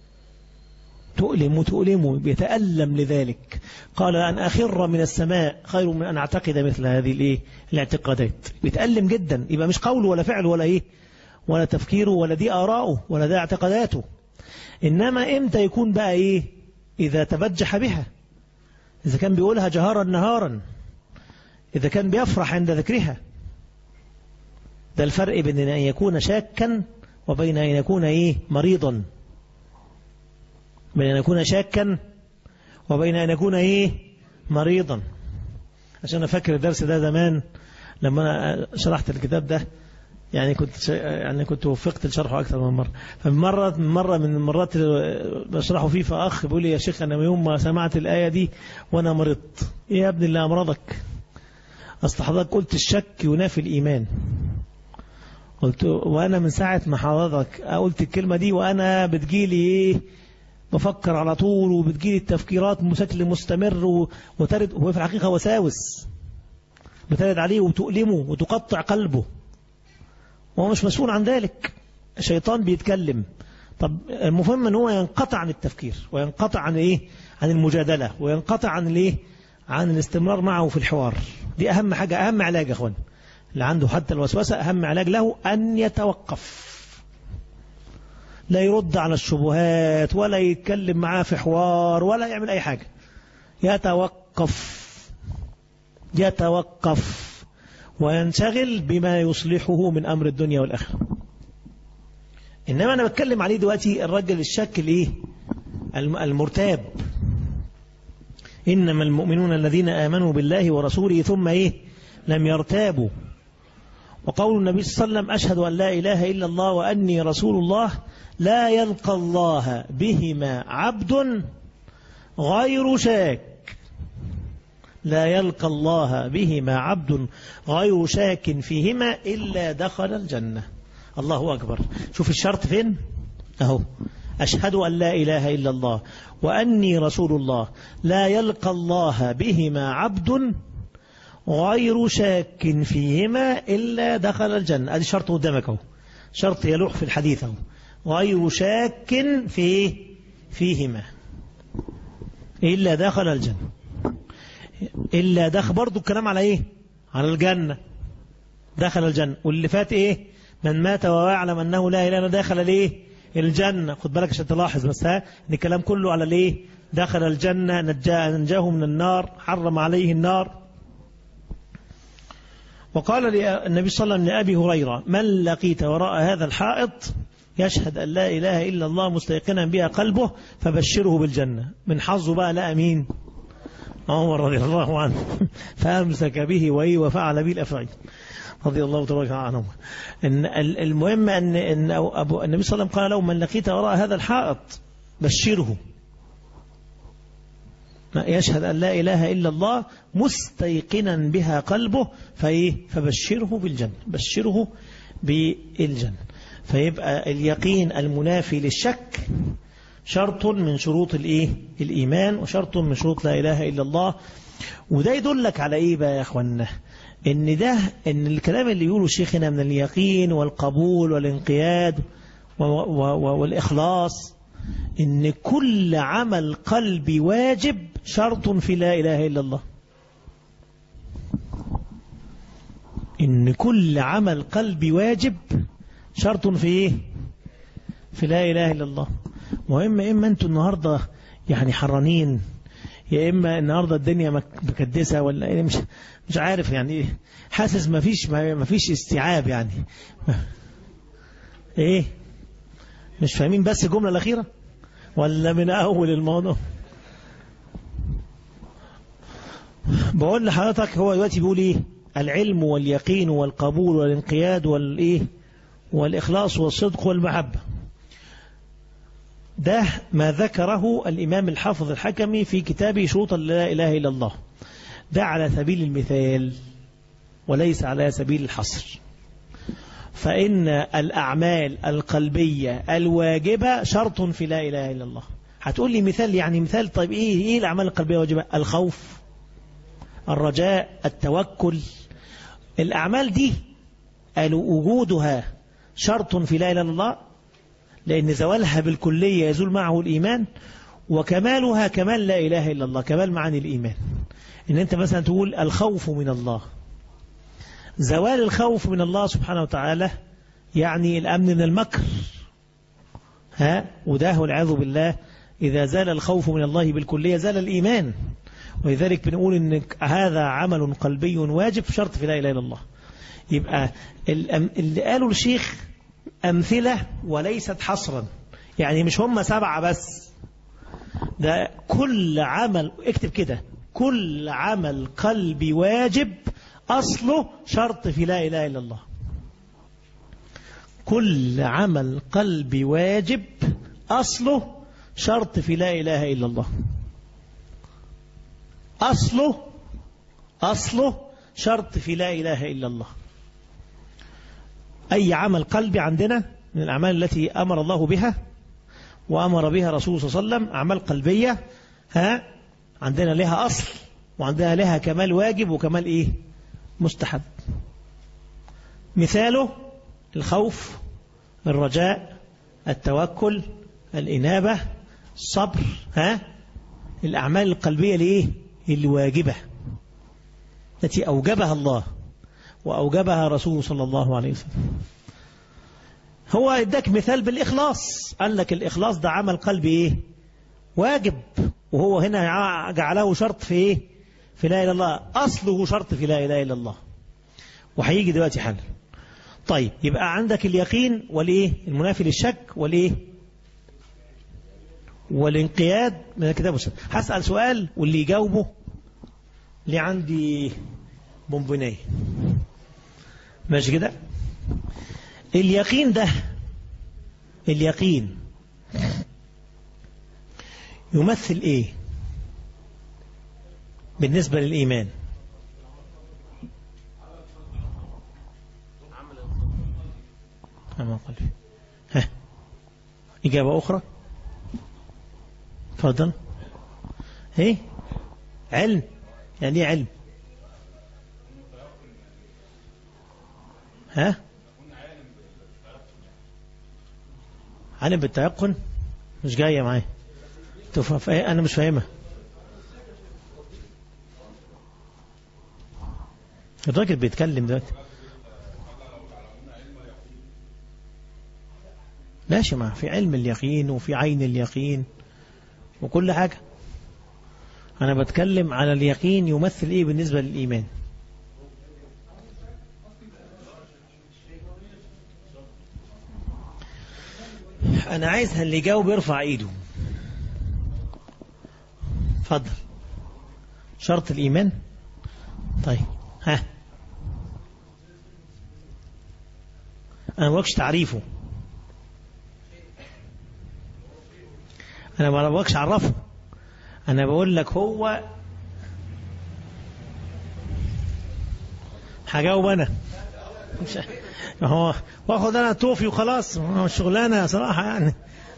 تؤلم تؤلمه بيتألم لذلك قال أن أخر من السماء خير من أن أعتقد مثل هذه الإيه الاعتقادات بيتألم جدا يبقى مش قول ولا فعل ولا إيه ولا تفكيره ولا دي آراؤه ولا دي اعتقاداته إنما إمتى يكون بقى إيه إذا تبجح بها إذا كان بيقولها جهارا نهارا إذا كان بيفرح عند ذكرها ده الفرق بين أن يكون شاكا وبين أن يكون إيه مريضا بين أن يكون شاكا وبين أن يكون إيه مريضا عشان أنا فاكر الدرس ده زمان لما أنا شرحت الكتاب ده يعني كنت يعني كنت وفقت لشرحه أكثر من مرة فمرة مرة من المرات اللي بشرحه فيه فأخ بيقول لي يا شيخ أنا يوم ما سمعت الآية دي وأنا مرضت إيه يا ابني اللي أمرضك أصل حضرتك قلت الشك ينافي الإيمان قلت وأنا من ساعة ما حضرتك قلت الكلمة دي وأنا بتجيلي إيه بفكر على طول وبتجيلي التفكيرات بشكل مستمر وترد هو في الحقيقة وساوس بترد عليه وتؤلمه وتقطع قلبه وهو مش مسؤول عن ذلك الشيطان بيتكلم طب المهم ان هو ينقطع عن التفكير وينقطع عن ايه عن المجادلة وينقطع عن الايه عن الاستمرار معه في الحوار دي اهم حاجة اهم علاج يا اخوان اللي عنده حتى الوسوسة اهم علاج له ان يتوقف لا يرد على الشبهات ولا يتكلم معاه في حوار ولا يعمل اي حاجة يتوقف يتوقف وينشغل بما يصلحه من أمر الدنيا والآخرة إنما أنا بتكلم عليه دلوقتي الرجل الشك الايه المرتاب إنما المؤمنون الذين آمنوا بالله ورسوله ثم إيه لم يرتابوا وقول النبي صلى الله عليه وسلم أشهد أن لا إله إلا الله وأني رسول الله لا يلقى الله بهما عبد غير شاك لا يلقى الله بهما عبد غير شاك فيهما إلا دخل الجنة الله أكبر شوف الشرط فين أهو أشهد أن لا إله إلا الله وأني رسول الله لا يلقى الله بهما عبد غير شاك فيهما إلا دخل الجنة هذا شرط قدامك أهو شرط يلوح في الحديث أهو غير شاك في فيهما إلا دخل الجنة إلا دخل برضو الكلام على إيه على الجنة دخل الجنة واللي فات إيه من مات وهو يعلم أنه لا إله إلا دخل ليه الجنة خد بالك عشان تلاحظ بس ها ان الكلام كله على الايه دخل الجنة نجاه, نجاه من النار حرم عليه النار وقال النبي صلى الله عليه وسلم لأبي هريرة من لقيت وراء هذا الحائط يشهد أن لا إله إلا الله مستيقنا بها قلبه فبشره بالجنة من حظه بقى لا أمين عمر رضي الله عنه فأمسك به وإيه وفعل به الأفعال رضي الله تبارك عنهم إن المهم أن, إن أبو النبي صلى الله عليه وسلم قال له من لقيت وراء هذا الحائط بشره يشهد أن لا إله إلا الله مستيقنا بها قلبه فإيه فبشره بالجنة بشره بالجنة فيبقى اليقين المنافي للشك شرط من شروط الايه الايمان وشرط من شروط لا اله الا الله وده يدلك على ايه بقى يا اخوانا ان ده ان الكلام اللي يقوله شيخنا من اليقين والقبول والانقياد والاخلاص ان كل عمل قلبي واجب شرط في لا اله الا الله ان كل عمل قلبي واجب شرط في ايه في لا اله الا الله مهم اما انتوا النهارده يعني حرانين يا اما النهارده الدنيا مكدسه ولا ايه مش مش عارف يعني ايه حاسس ما فيش ما فيش استيعاب يعني ايه مش فاهمين بس الجمله الاخيره ولا من اول الموضوع بقول لحضرتك هو دلوقتي بيقول ايه العلم واليقين والقبول والانقياد والايه والإخلاص والصدق والمحبة ده ما ذكره الإمام الحافظ الحكمي في كتابه شروط لا إله إلا الله ده على سبيل المثال وليس على سبيل الحصر فإن الأعمال القلبية الواجبة شرط في لا إله إلا الله هتقول لي مثال يعني مثال طيب إيه, إيه الأعمال القلبية الواجبة الخوف الرجاء التوكل الأعمال دي قالوا وجودها شرط في لا إله إلا الله لأن زوالها بالكلية يزول معه الإيمان وكمالها كمال لا إله إلا الله كمال معاني الإيمان إن أنت مثلا تقول الخوف من الله زوال الخوف من الله سبحانه وتعالى يعني الأمن من المكر ها وده والعياذ بالله إذا زال الخوف من الله بالكلية زال الإيمان ولذلك بنقول إن هذا عمل قلبي واجب شرط في لا إله إلا الله يبقى اللي قالوا الشيخ أمثلة وليست حصرا يعني مش هم سبعة بس ده كل عمل اكتب كده كل عمل قلبي واجب أصله شرط في لا إله إلا الله كل عمل قلبي واجب أصله شرط في لا إله إلا الله أصله أصله شرط في لا إله إلا الله أي عمل قلبي عندنا من الأعمال التي أمر الله بها وأمر بها رسول صلى الله عليه وسلم أعمال قلبية ها عندنا لها أصل وعندنا لها كمال واجب وكمال إيه مستحب مثاله الخوف الرجاء التوكل الإنابة الصبر ها الأعمال القلبية لإيه الواجبة التي أوجبها الله وأوجبها رسول صلى الله عليه وسلم هو اداك مثال بالإخلاص قال لك الإخلاص ده عمل قلبي إيه واجب وهو هنا جعله شرط في إيه في لا إله إلا الله أصله شرط في لا إله إلا الله وهيجي دلوقتي حل طيب يبقى عندك اليقين والإيه المنافي للشك والإيه والانقياد من الكتاب والسنة هسأل سؤال واللي يجاوبه اللي عندي بونبونيه ماشي كده اليقين ده اليقين يمثل ايه بالنسبة للإيمان عمل قلبي ها إجابة أخرى تفضل ايه علم يعني ايه علم ها علم بالتيقن مش جاية معايا أنا مش فاهمها الراجل بيتكلم دلوقتي ماشي ما في علم اليقين وفي عين اليقين وكل حاجة أنا بتكلم على اليقين يمثل إيه بالنسبة للإيمان أنا عايز اللي يجاوب يرفع إيده اتفضل شرط الإيمان طيب ها أنا ما بقولكش تعريفه أنا ما بقولكش عرفه أنا بقول لك هو هجاوب أنا مش هو واخد أنا توفي وخلاص شغلانة صراحة يعني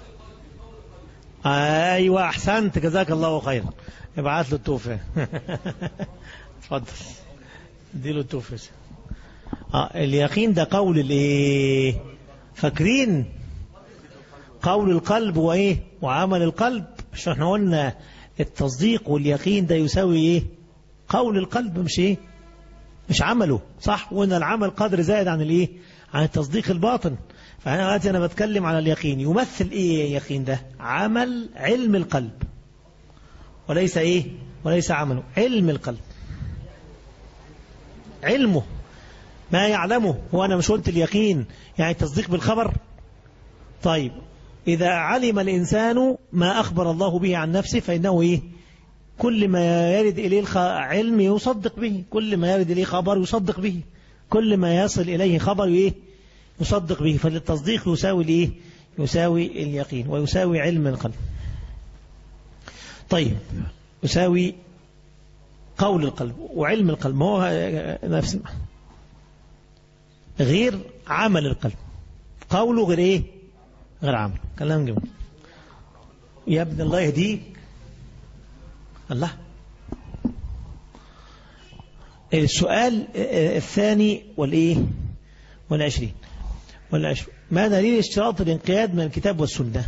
أيوة أحسنت جزاك الله خيرا ابعت له التوفي اتفضل اديله التوفي آه اليقين ده قول الايه فاكرين قول القلب وايه وعمل القلب مش احنا قلنا التصديق واليقين ده يساوي ايه قول القلب مش ايه مش عمله صح وان العمل قدر زائد عن الايه عن التصديق الباطن فانا دلوقتي انا بتكلم على اليقين يمثل ايه اليقين ده عمل علم القلب وليس ايه وليس عمله علم القلب علمه ما يعلمه هو انا مش قلت اليقين يعني التصديق بالخبر طيب إذا علم الإنسان ما أخبر الله به عن نفسه فإنه إيه كل ما يرد إليه الخ- علم يصدق به كل ما يرد إليه خبر يصدق به كل ما يصل إليه خبر إيه يصدق به فالتصديق يساوي الإيه يساوي اليقين ويساوي علم القلب طيب يساوي قول القلب وعلم القلب ما هو نفس غير عمل القلب قوله غير ايه غير عمل كلام جميل يا ابن الله يهديك الله السؤال الثاني والايه والعشرين والعشرين ما دليل اشتراط الانقياد من الكتاب والسنة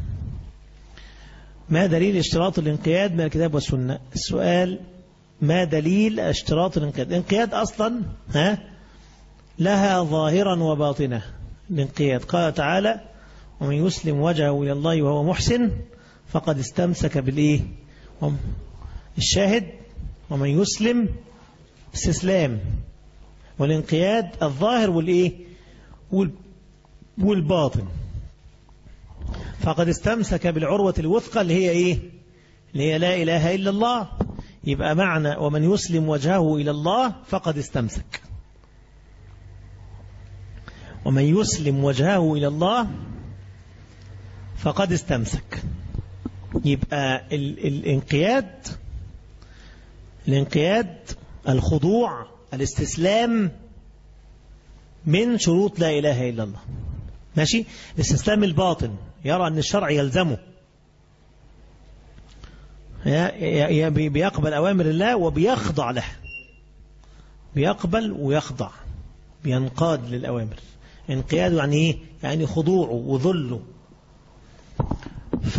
ما دليل اشتراط الانقياد من الكتاب والسنة السؤال ما دليل اشتراط الانقياد الانقياد أصلا ها لها ظاهرا وباطنة الانقياد قال تعالى ومن يسلم وجهه إلى الله وهو محسن فقد استمسك بالإيه وم- الشاهد ومن يسلم استسلام والانقياد الظاهر والإيه وال- والباطن فقد استمسك بالعروة الوثقى اللي هي إيه اللي هي لا إله إلا الله يبقى معنى ومن يسلم وجهه إلى الله فقد استمسك ومن يسلم وجهه إلى الله فقد استمسك يبقى ال الانقياد الانقياد الخضوع الاستسلام من شروط لا إله إلا الله ماشي الاستسلام الباطن يرى أن الشرع يلزمه يا- يا- يا- بي- بيقبل أوامر الله وبيخضع له بيقبل ويخضع بينقاد للأوامر انقياده يعني إيه؟ يعني خضوعه وذله ف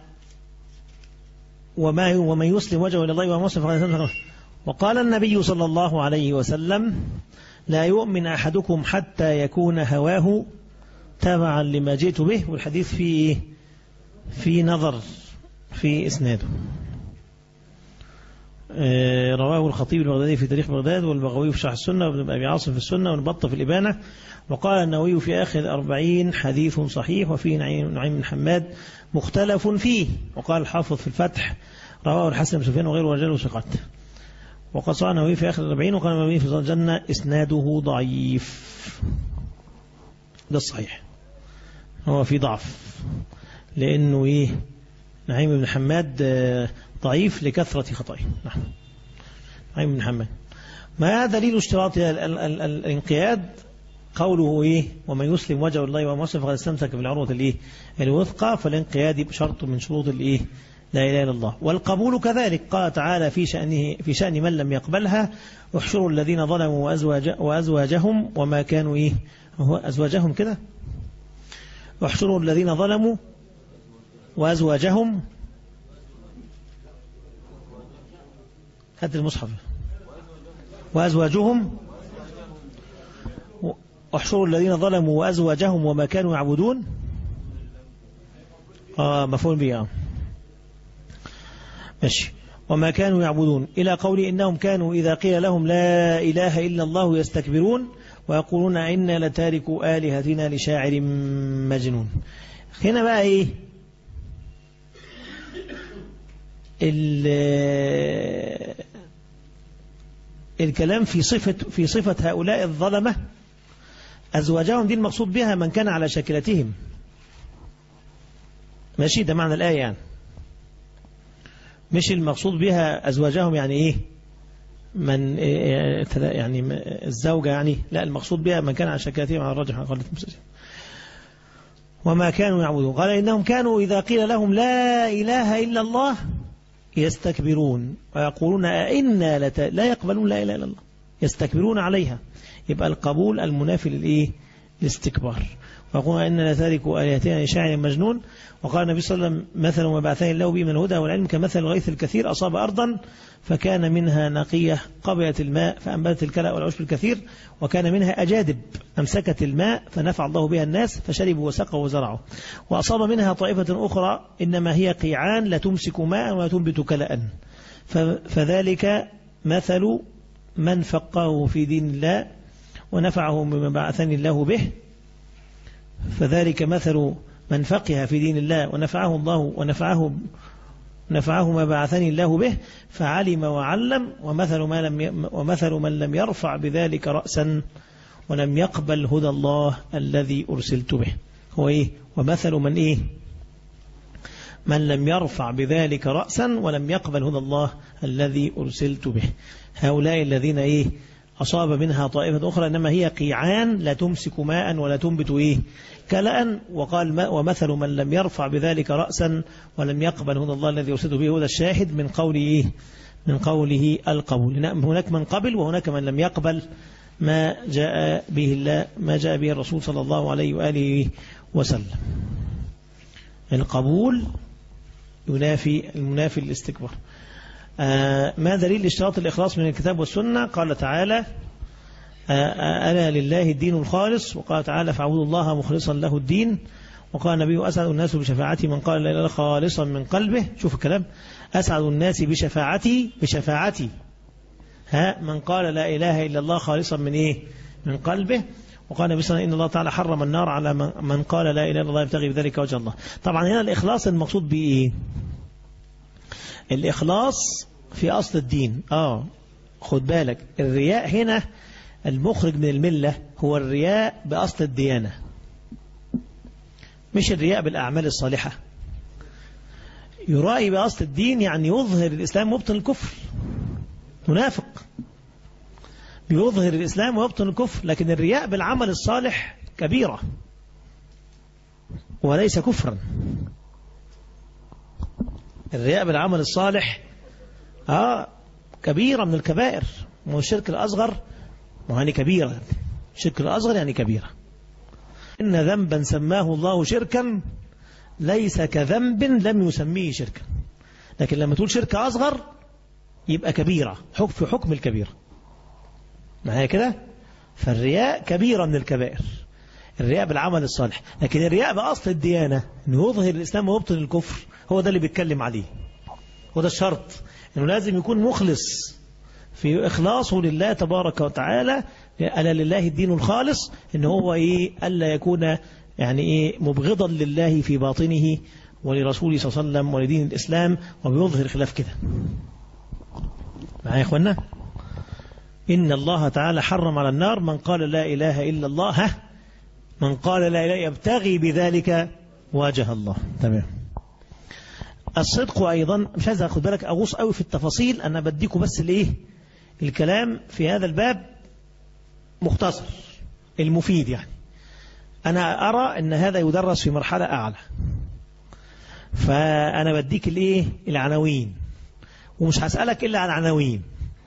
وما ومن يسلم وجهه إلى الله وهو مسلم فقد استمسك وقال النبي صلى الله عليه وسلم لا يؤمن أحدكم حتى يكون هواه تبعا لما جئت به والحديث فيه في نظر في إسناده آه، رواه الخطيب البغدادي في تاريخ بغداد والبغوي في شرح السنة وابن أبي عاصم في السنة والبطة في الإبانة وقال النووي في آخر الأربعين حديث صحيح وفيه نعيم نعيم بن حماد مختلف فيه وقال الحافظ في الفتح رواه الحسن بن سفيان وغيره رجال ثقات وقد صار النووي في آخر الأربعين وقال النووي في الجنة إسناده ضعيف ده الصحيح هو في ضعف لأنه إيه نعيم بن حماد آه، ضعيف لكثرة خطئه نعم نعيم بن حماد ما دليل اشتراط ال- ال- ال- الانقياد قوله إيه ومن يسلم وجهه الله وهو مسلم فقد استمسك بالعروة الإيه الوثقى فالانقياد شرط من شروط الإيه لا إله إلا الله والقبول كذلك قال تعالى في شأنه في شأن من لم يقبلها احشروا الذين ظلموا وأزواج وأزواجهم وما كانوا إيه هو أزواجهم كده احشروا الذين ظلموا وأزواجهم هات المصحف وأزواجهم احشروا الذين ظلموا وأزواجهم وما كانوا يعبدون آه مفهوم به آه. ماشي وما كانوا يعبدون إلى قول إنهم كانوا إذا قيل لهم لا إله إلا الله يستكبرون ويقولون إنا لتاركوا آلهتنا لشاعر مجنون هنا بقى إيه ال- الكلام في صفة في صفة هؤلاء الظلمة أزواجهم دي المقصود بها من كان على شكلتهم ماشي ده معنى الآية يعني مش المقصود بها أزواجهم يعني إيه من إيه يعني الزوجة يعني لا المقصود بها من كان على شكلتهم على الرجح قالت المسجد وما كانوا يعبدون قال إنهم كانوا إذا قيل لهم لا إله إلا الله يستكبرون ويقولون أئنا لت... لا يقبلون لا إله إلا الله يستكبرون عليها يبقى القبول المنافي للإيه الاستكبار ويقولون إن لتاركوا آلهتنا لشاعر مجنون وقال النبي صلى الله عليه وسلم مثل ما بعثني الله به من الهدى والعلم كمثل الغيث الكثير أصاب أرضا فكان منها نقية قبلت الماء فأنبتت الكلأ والعشب الكثير وكان منها أجادب أمسكت الماء فنفع الله بها الناس فشربوا وسقوا وزرعوا وأصاب منها طائفة أخرى إنما هي قيعان لا تمسك ماء ولا تنبت كلأ فذلك مثل من فقهه في دين الله ونفعه بما بعثني الله به فذلك مثل من فقه في دين الله ونفعه الله ونفعه نفعه ما بعثني الله به فعلم وعلم ومثل, ما لم ومثل من لم يرفع بذلك رأسا ولم يقبل هدى الله الذي أرسلت به هو إيه ومثل من إيه من لم يرفع بذلك رأسا ولم يقبل هدى الله الذي أرسلت به هؤلاء الذين إيه أصاب منها طائفة أخرى إنما هي قيعان لا تمسك ماء ولا تنبت إيه كلأ وقال ما ومثل من لم يرفع بذلك رأسا ولم يقبل هدى الله الذي أرسلت به هدى الشاهد من قوله إيه من قوله القبول هناك من قبل وهناك من لم يقبل ما جاء به الله ما جاء به الرسول صلى الله عليه وآله وسلم القبول ينافي المنافي للاستكبار آه ما دليل اشتراط الإخلاص من الكتاب والسنة قال تعالى آه ألا لله الدين الخالص وقال تعالى فاعبدوا الله مخلصا له الدين وقال النبي أسعد الناس بشفاعتي من قال لا إله خالصا من قلبه شوف الكلام أسعد الناس بشفاعتي بشفاعتي ها من قال لا إله إلا الله خالصا من إيه من قلبه وقال النبي صلى الله عليه وسلم إن الله تعالى حرم النار على من قال لا إله إلا الله يبتغي بذلك وجه الله طبعا هنا الإخلاص المقصود به إيه الإخلاص في أصل الدين آه خد بالك الرياء هنا المخرج من الملة هو الرياء بأصل الديانة مش الرياء بالأعمال الصالحة يرائي بأصل الدين يعني يظهر الإسلام ويبطن الكفر منافق بيظهر الإسلام ويبطن الكفر لكن الرياء بالعمل الصالح كبيرة وليس كفرا الرياء بالعمل الصالح آه كبيرة من الكبائر مو الشرك الأصغر مو يعني كبيرة الشرك الأصغر يعني كبيرة إن ذنبا سماه الله شركا ليس كذنب لم يسميه شركا لكن لما تقول شرك أصغر يبقى كبيرة حكم في حكم الكبيرة معايا كده فالرياء كبيرة من الكبائر الرياء بالعمل الصالح لكن الرياء بأصل الديانة أنه يظهر الإسلام ويبطن الكفر هو ده اللي بيتكلم عليه وده الشرط أنه لازم يكون مخلص في إخلاصه لله تبارك وتعالى ألا لله الدين الخالص أنه هو إيه ألا يكون يعني إيه مبغضا لله في باطنه ولرسوله صلى الله عليه وسلم ولدين الإسلام وبيظهر خلاف كده معايا يا إخوانا إن الله تعالى حرم على النار من قال لا إله إلا الله ها من قال لا إله يبتغي بذلك وجه الله تمام الصدق أيضا مش عايز أخذ بالك أغوص قوي في التفاصيل أنا بديكم بس الإيه الكلام في هذا الباب مختصر المفيد يعني أنا أرى أن هذا يدرس في مرحلة أعلى فأنا بديك الإيه العناوين ومش هسألك إلا عن عناوين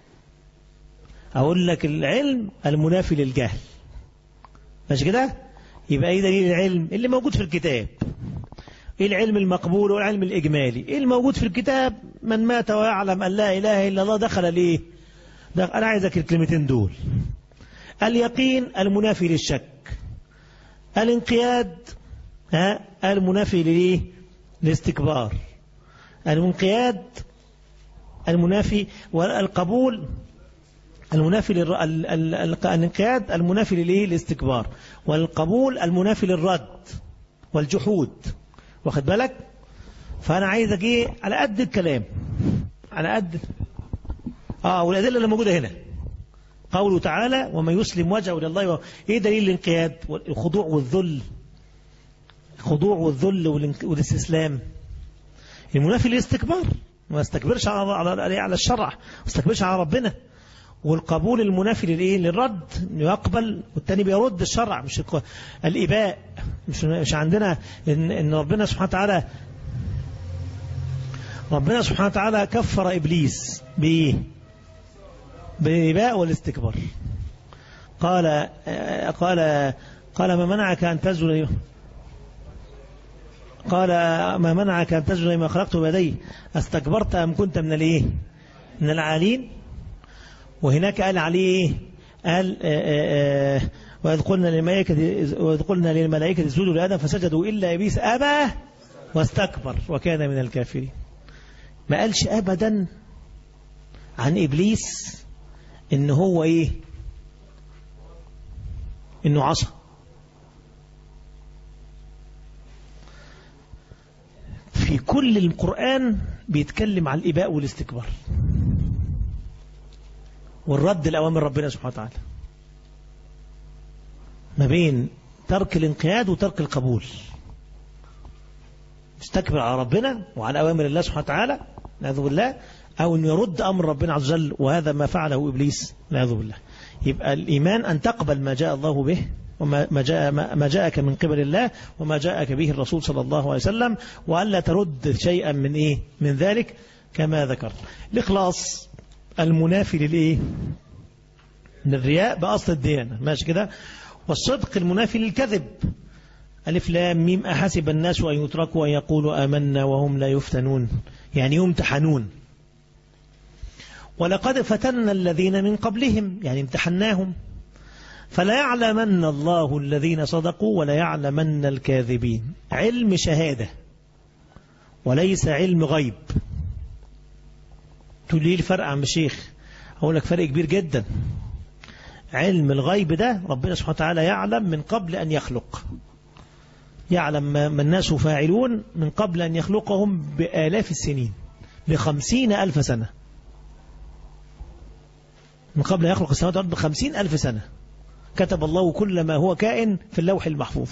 أقول لك العلم المنافي للجهل ماشي كده يبقى ايه دليل العلم اللي موجود في الكتاب ايه العلم المقبول والعلم الإجمالي ايه الموجود في الكتاب من مات ويعلم أن لا إله إلا الله دخل ليه دخل أنا عايزك الكلمتين دول اليقين المنافي للشك الانقياد ها المنافي لليه للاستكبار المنقياد المنافي والقبول المنافي للر... ال... ال... ال... الانقياد المنافي للايه الاستكبار والقبول المنافي للرد والجحود واخد بالك فانا عايزك ايه على قد الكلام على قد اه والادله اللي موجوده هنا قوله تعالى ومن يسلم وجهه الى الله و... ايه دليل الانقياد والخضوع والذل الخضوع والذل والاستسلام المنافي للاستكبار ما استكبرش على على على الشرع ما استكبرش على ربنا والقبول المنافي للايه للرد انه يقبل والتاني بيرد الشرع مش الاباء مش مش عندنا ان ان ربنا سبحانه وتعالى ربنا سبحانه وتعالى كفر ابليس بايه بالاباء والاستكبار قال قال قال ما منعك ان تسجد قال ما منعك ان تسجد لما خلقته بيدي استكبرت ام كنت من الايه من العالين وهناك قال عليه قال آآ آآ وإذ قلنا للملائكة وإذ قلنا للملائكة اسجدوا لآدم فسجدوا إلا إبليس أبى واستكبر وكان من الكافرين ما قالش أبدا عن إبليس إن هو إيه إنه عصى في كل القرآن بيتكلم عن الإباء والاستكبار والرد لأوامر ربنا سبحانه وتعالى ما بين ترك الانقياد وترك القبول استكبر على ربنا وعلى أوامر الله سبحانه وتعالى نعوذ بالله أو أن يرد أمر ربنا عز وجل وهذا ما فعله إبليس نعوذ بالله يبقى الإيمان أن تقبل ما جاء الله به وما ما جاء ما جاءك من قبل الله وما جاءك به الرسول صلى الله عليه وسلم وألا ترد شيئا من إيه من ذلك كما ذكر الإخلاص المنافي للإيه للرياء بأصل الديانة ماشي كده والصدق المنافي للكذب ألف لام ميم أحسب الناس أن يتركوا أن يقولوا آمنا وهم لا يفتنون يعني يمتحنون ولقد فتنا الذين من قبلهم يعني امتحناهم فلا يعلمن الله الذين صدقوا ولا يعلمن الكاذبين علم شهادة وليس علم غيب تقول لي الفرق عم الشيخ أقول لك فرق كبير جدا علم الغيب ده ربنا سبحانه وتعالى يعلم من قبل أن يخلق يعلم ما الناس فاعلون من قبل أن يخلقهم بآلاف السنين بخمسين ألف سنة من قبل أن يخلق السماوات والأرض بخمسين ألف سنة كتب الله كل ما هو كائن في اللوح المحفوظ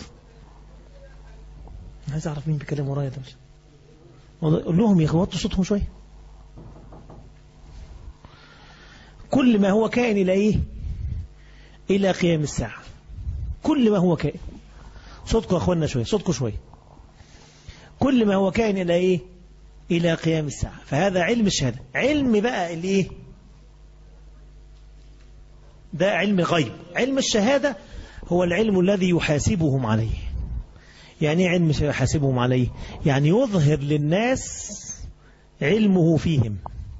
عايز أعرف مين بيكلم ورايا ده قول لهم يا وطوا صوتهم شوية كل ما هو كائن إلى إيه إلى قيام الساعة كل ما هو كائن صوتكم يا أخوانا شوية صوتكم شوية كل ما هو كائن إلى إيه إلى قيام الساعة فهذا علم الشهادة علم بقى الإيه ده علم غيب علم الشهادة هو العلم الذي يحاسبهم عليه يعني ايه علم يحاسبهم عليه يعني يظهر للناس علمه فيهم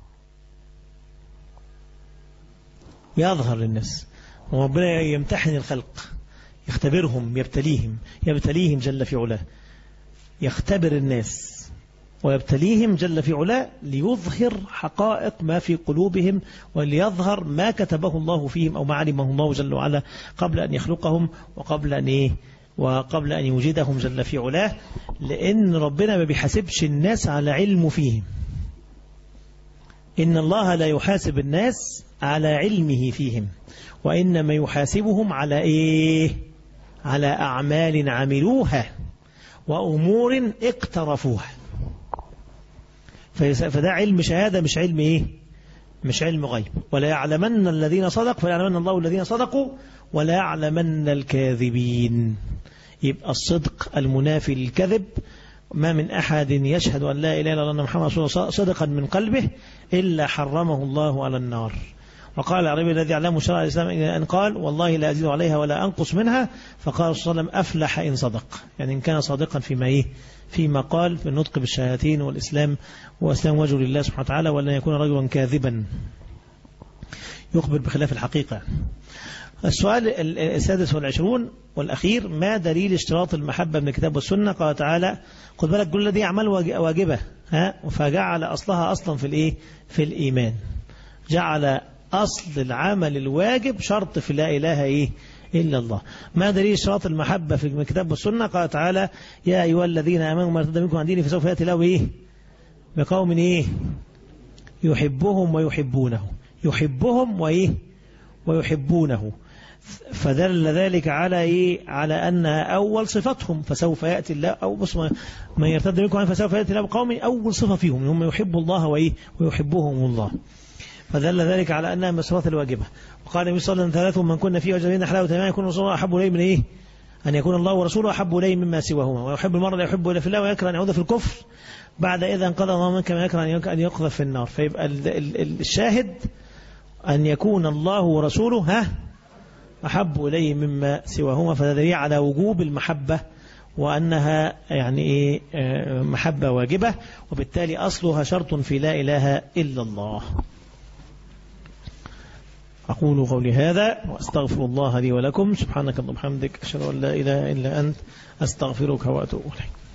يظهر للناس وربنا يمتحن الخلق يختبرهم يبتليهم يبتليهم جل في علاه يختبر الناس ويبتليهم جل في علاه ليظهر حقائق ما في قلوبهم وليظهر ما كتبه الله فيهم أو ما علمه الله جل وعلا قبل أن يخلقهم وقبل أن إيه وقبل أن يوجدهم جل في علاه لأن ربنا ما بيحاسبش الناس على علمه فيهم إن الله لا يحاسب الناس على علمه فيهم وإنما يحاسبهم على إيه على أعمال عملوها وأمور اقترفوها فده علم شهادة مش علم إيه مش علم غيب ولا يعلمن الذين صدقوا فلا يعلمن الله الذين صدقوا ولا يعلمن الكاذبين يبقى الصدق المنافي للكذب ما من أحد يشهد أن لا إله إلا الله محمد رسول الله صدقا من قلبه إلا حرمه الله على النار وقال العربي الذي علمه شرع الإسلام أن قال والله لا أزيد عليها ولا أنقص منها فقال صلى الله عليه وسلم أفلح إن صدق يعني إن كان صادقا فيما إيه فيما قال في النطق بالشهادتين والإسلام وأسلام وجه لله سبحانه وتعالى ولن يكون رجلا كاذبا يخبر بخلاف الحقيقة السؤال السادس والعشرون والأخير ما دليل اشتراط المحبة من الكتاب والسنة قال تعالى خد بالك كل دي أعمال واجبة ها فجعل أصلها أصلا في الإيه في الإيمان جعل أصل العمل الواجب شرط في لا إله إيه إلا الله ما دليل اشتراط المحبة في الكتاب والسنة قال تعالى يا أيها الذين آمنوا ما ارتد منكم عن ديني فسوف يأتي له إيه بقوم إيه يحبهم ويحبونه يحبهم وإيه ويحبونه فدل ذلك على إيه على أنها أول صفتهم فسوف يأتي الله أو بص من يرتد منكم عنه فسوف يأتي الله بقوم أول صفة فيهم هم يحبوا الله وإيه ويحبهم الله فدل ذلك على أنها من الصفات الواجبة وقال النبي صلى الله عليه وسلم ثلاث من كنا فيه وجدنا حلاوة ما يكون رسول الله أحب إليه من إيه أن يكون الله ورسوله أحب إليه مما سواهما ويحب المرء لا يحب إلا في الله ويكره أن يعود في الكفر بعد إذا انقضى الله منك ما يكره أن يقذف في النار فيبقى الشاهد أن يكون الله ورسوله ها أحب إليه مما سواهما فدليل على وجوب المحبة وأنها يعني إيه محبة واجبة وبالتالي أصلها شرط في لا إله إلا الله أقول قولي هذا وأستغفر الله لي ولكم سبحانك اللهم وبحمدك أشهد أن لا إله إلا أنت أستغفرك وأتوب إليك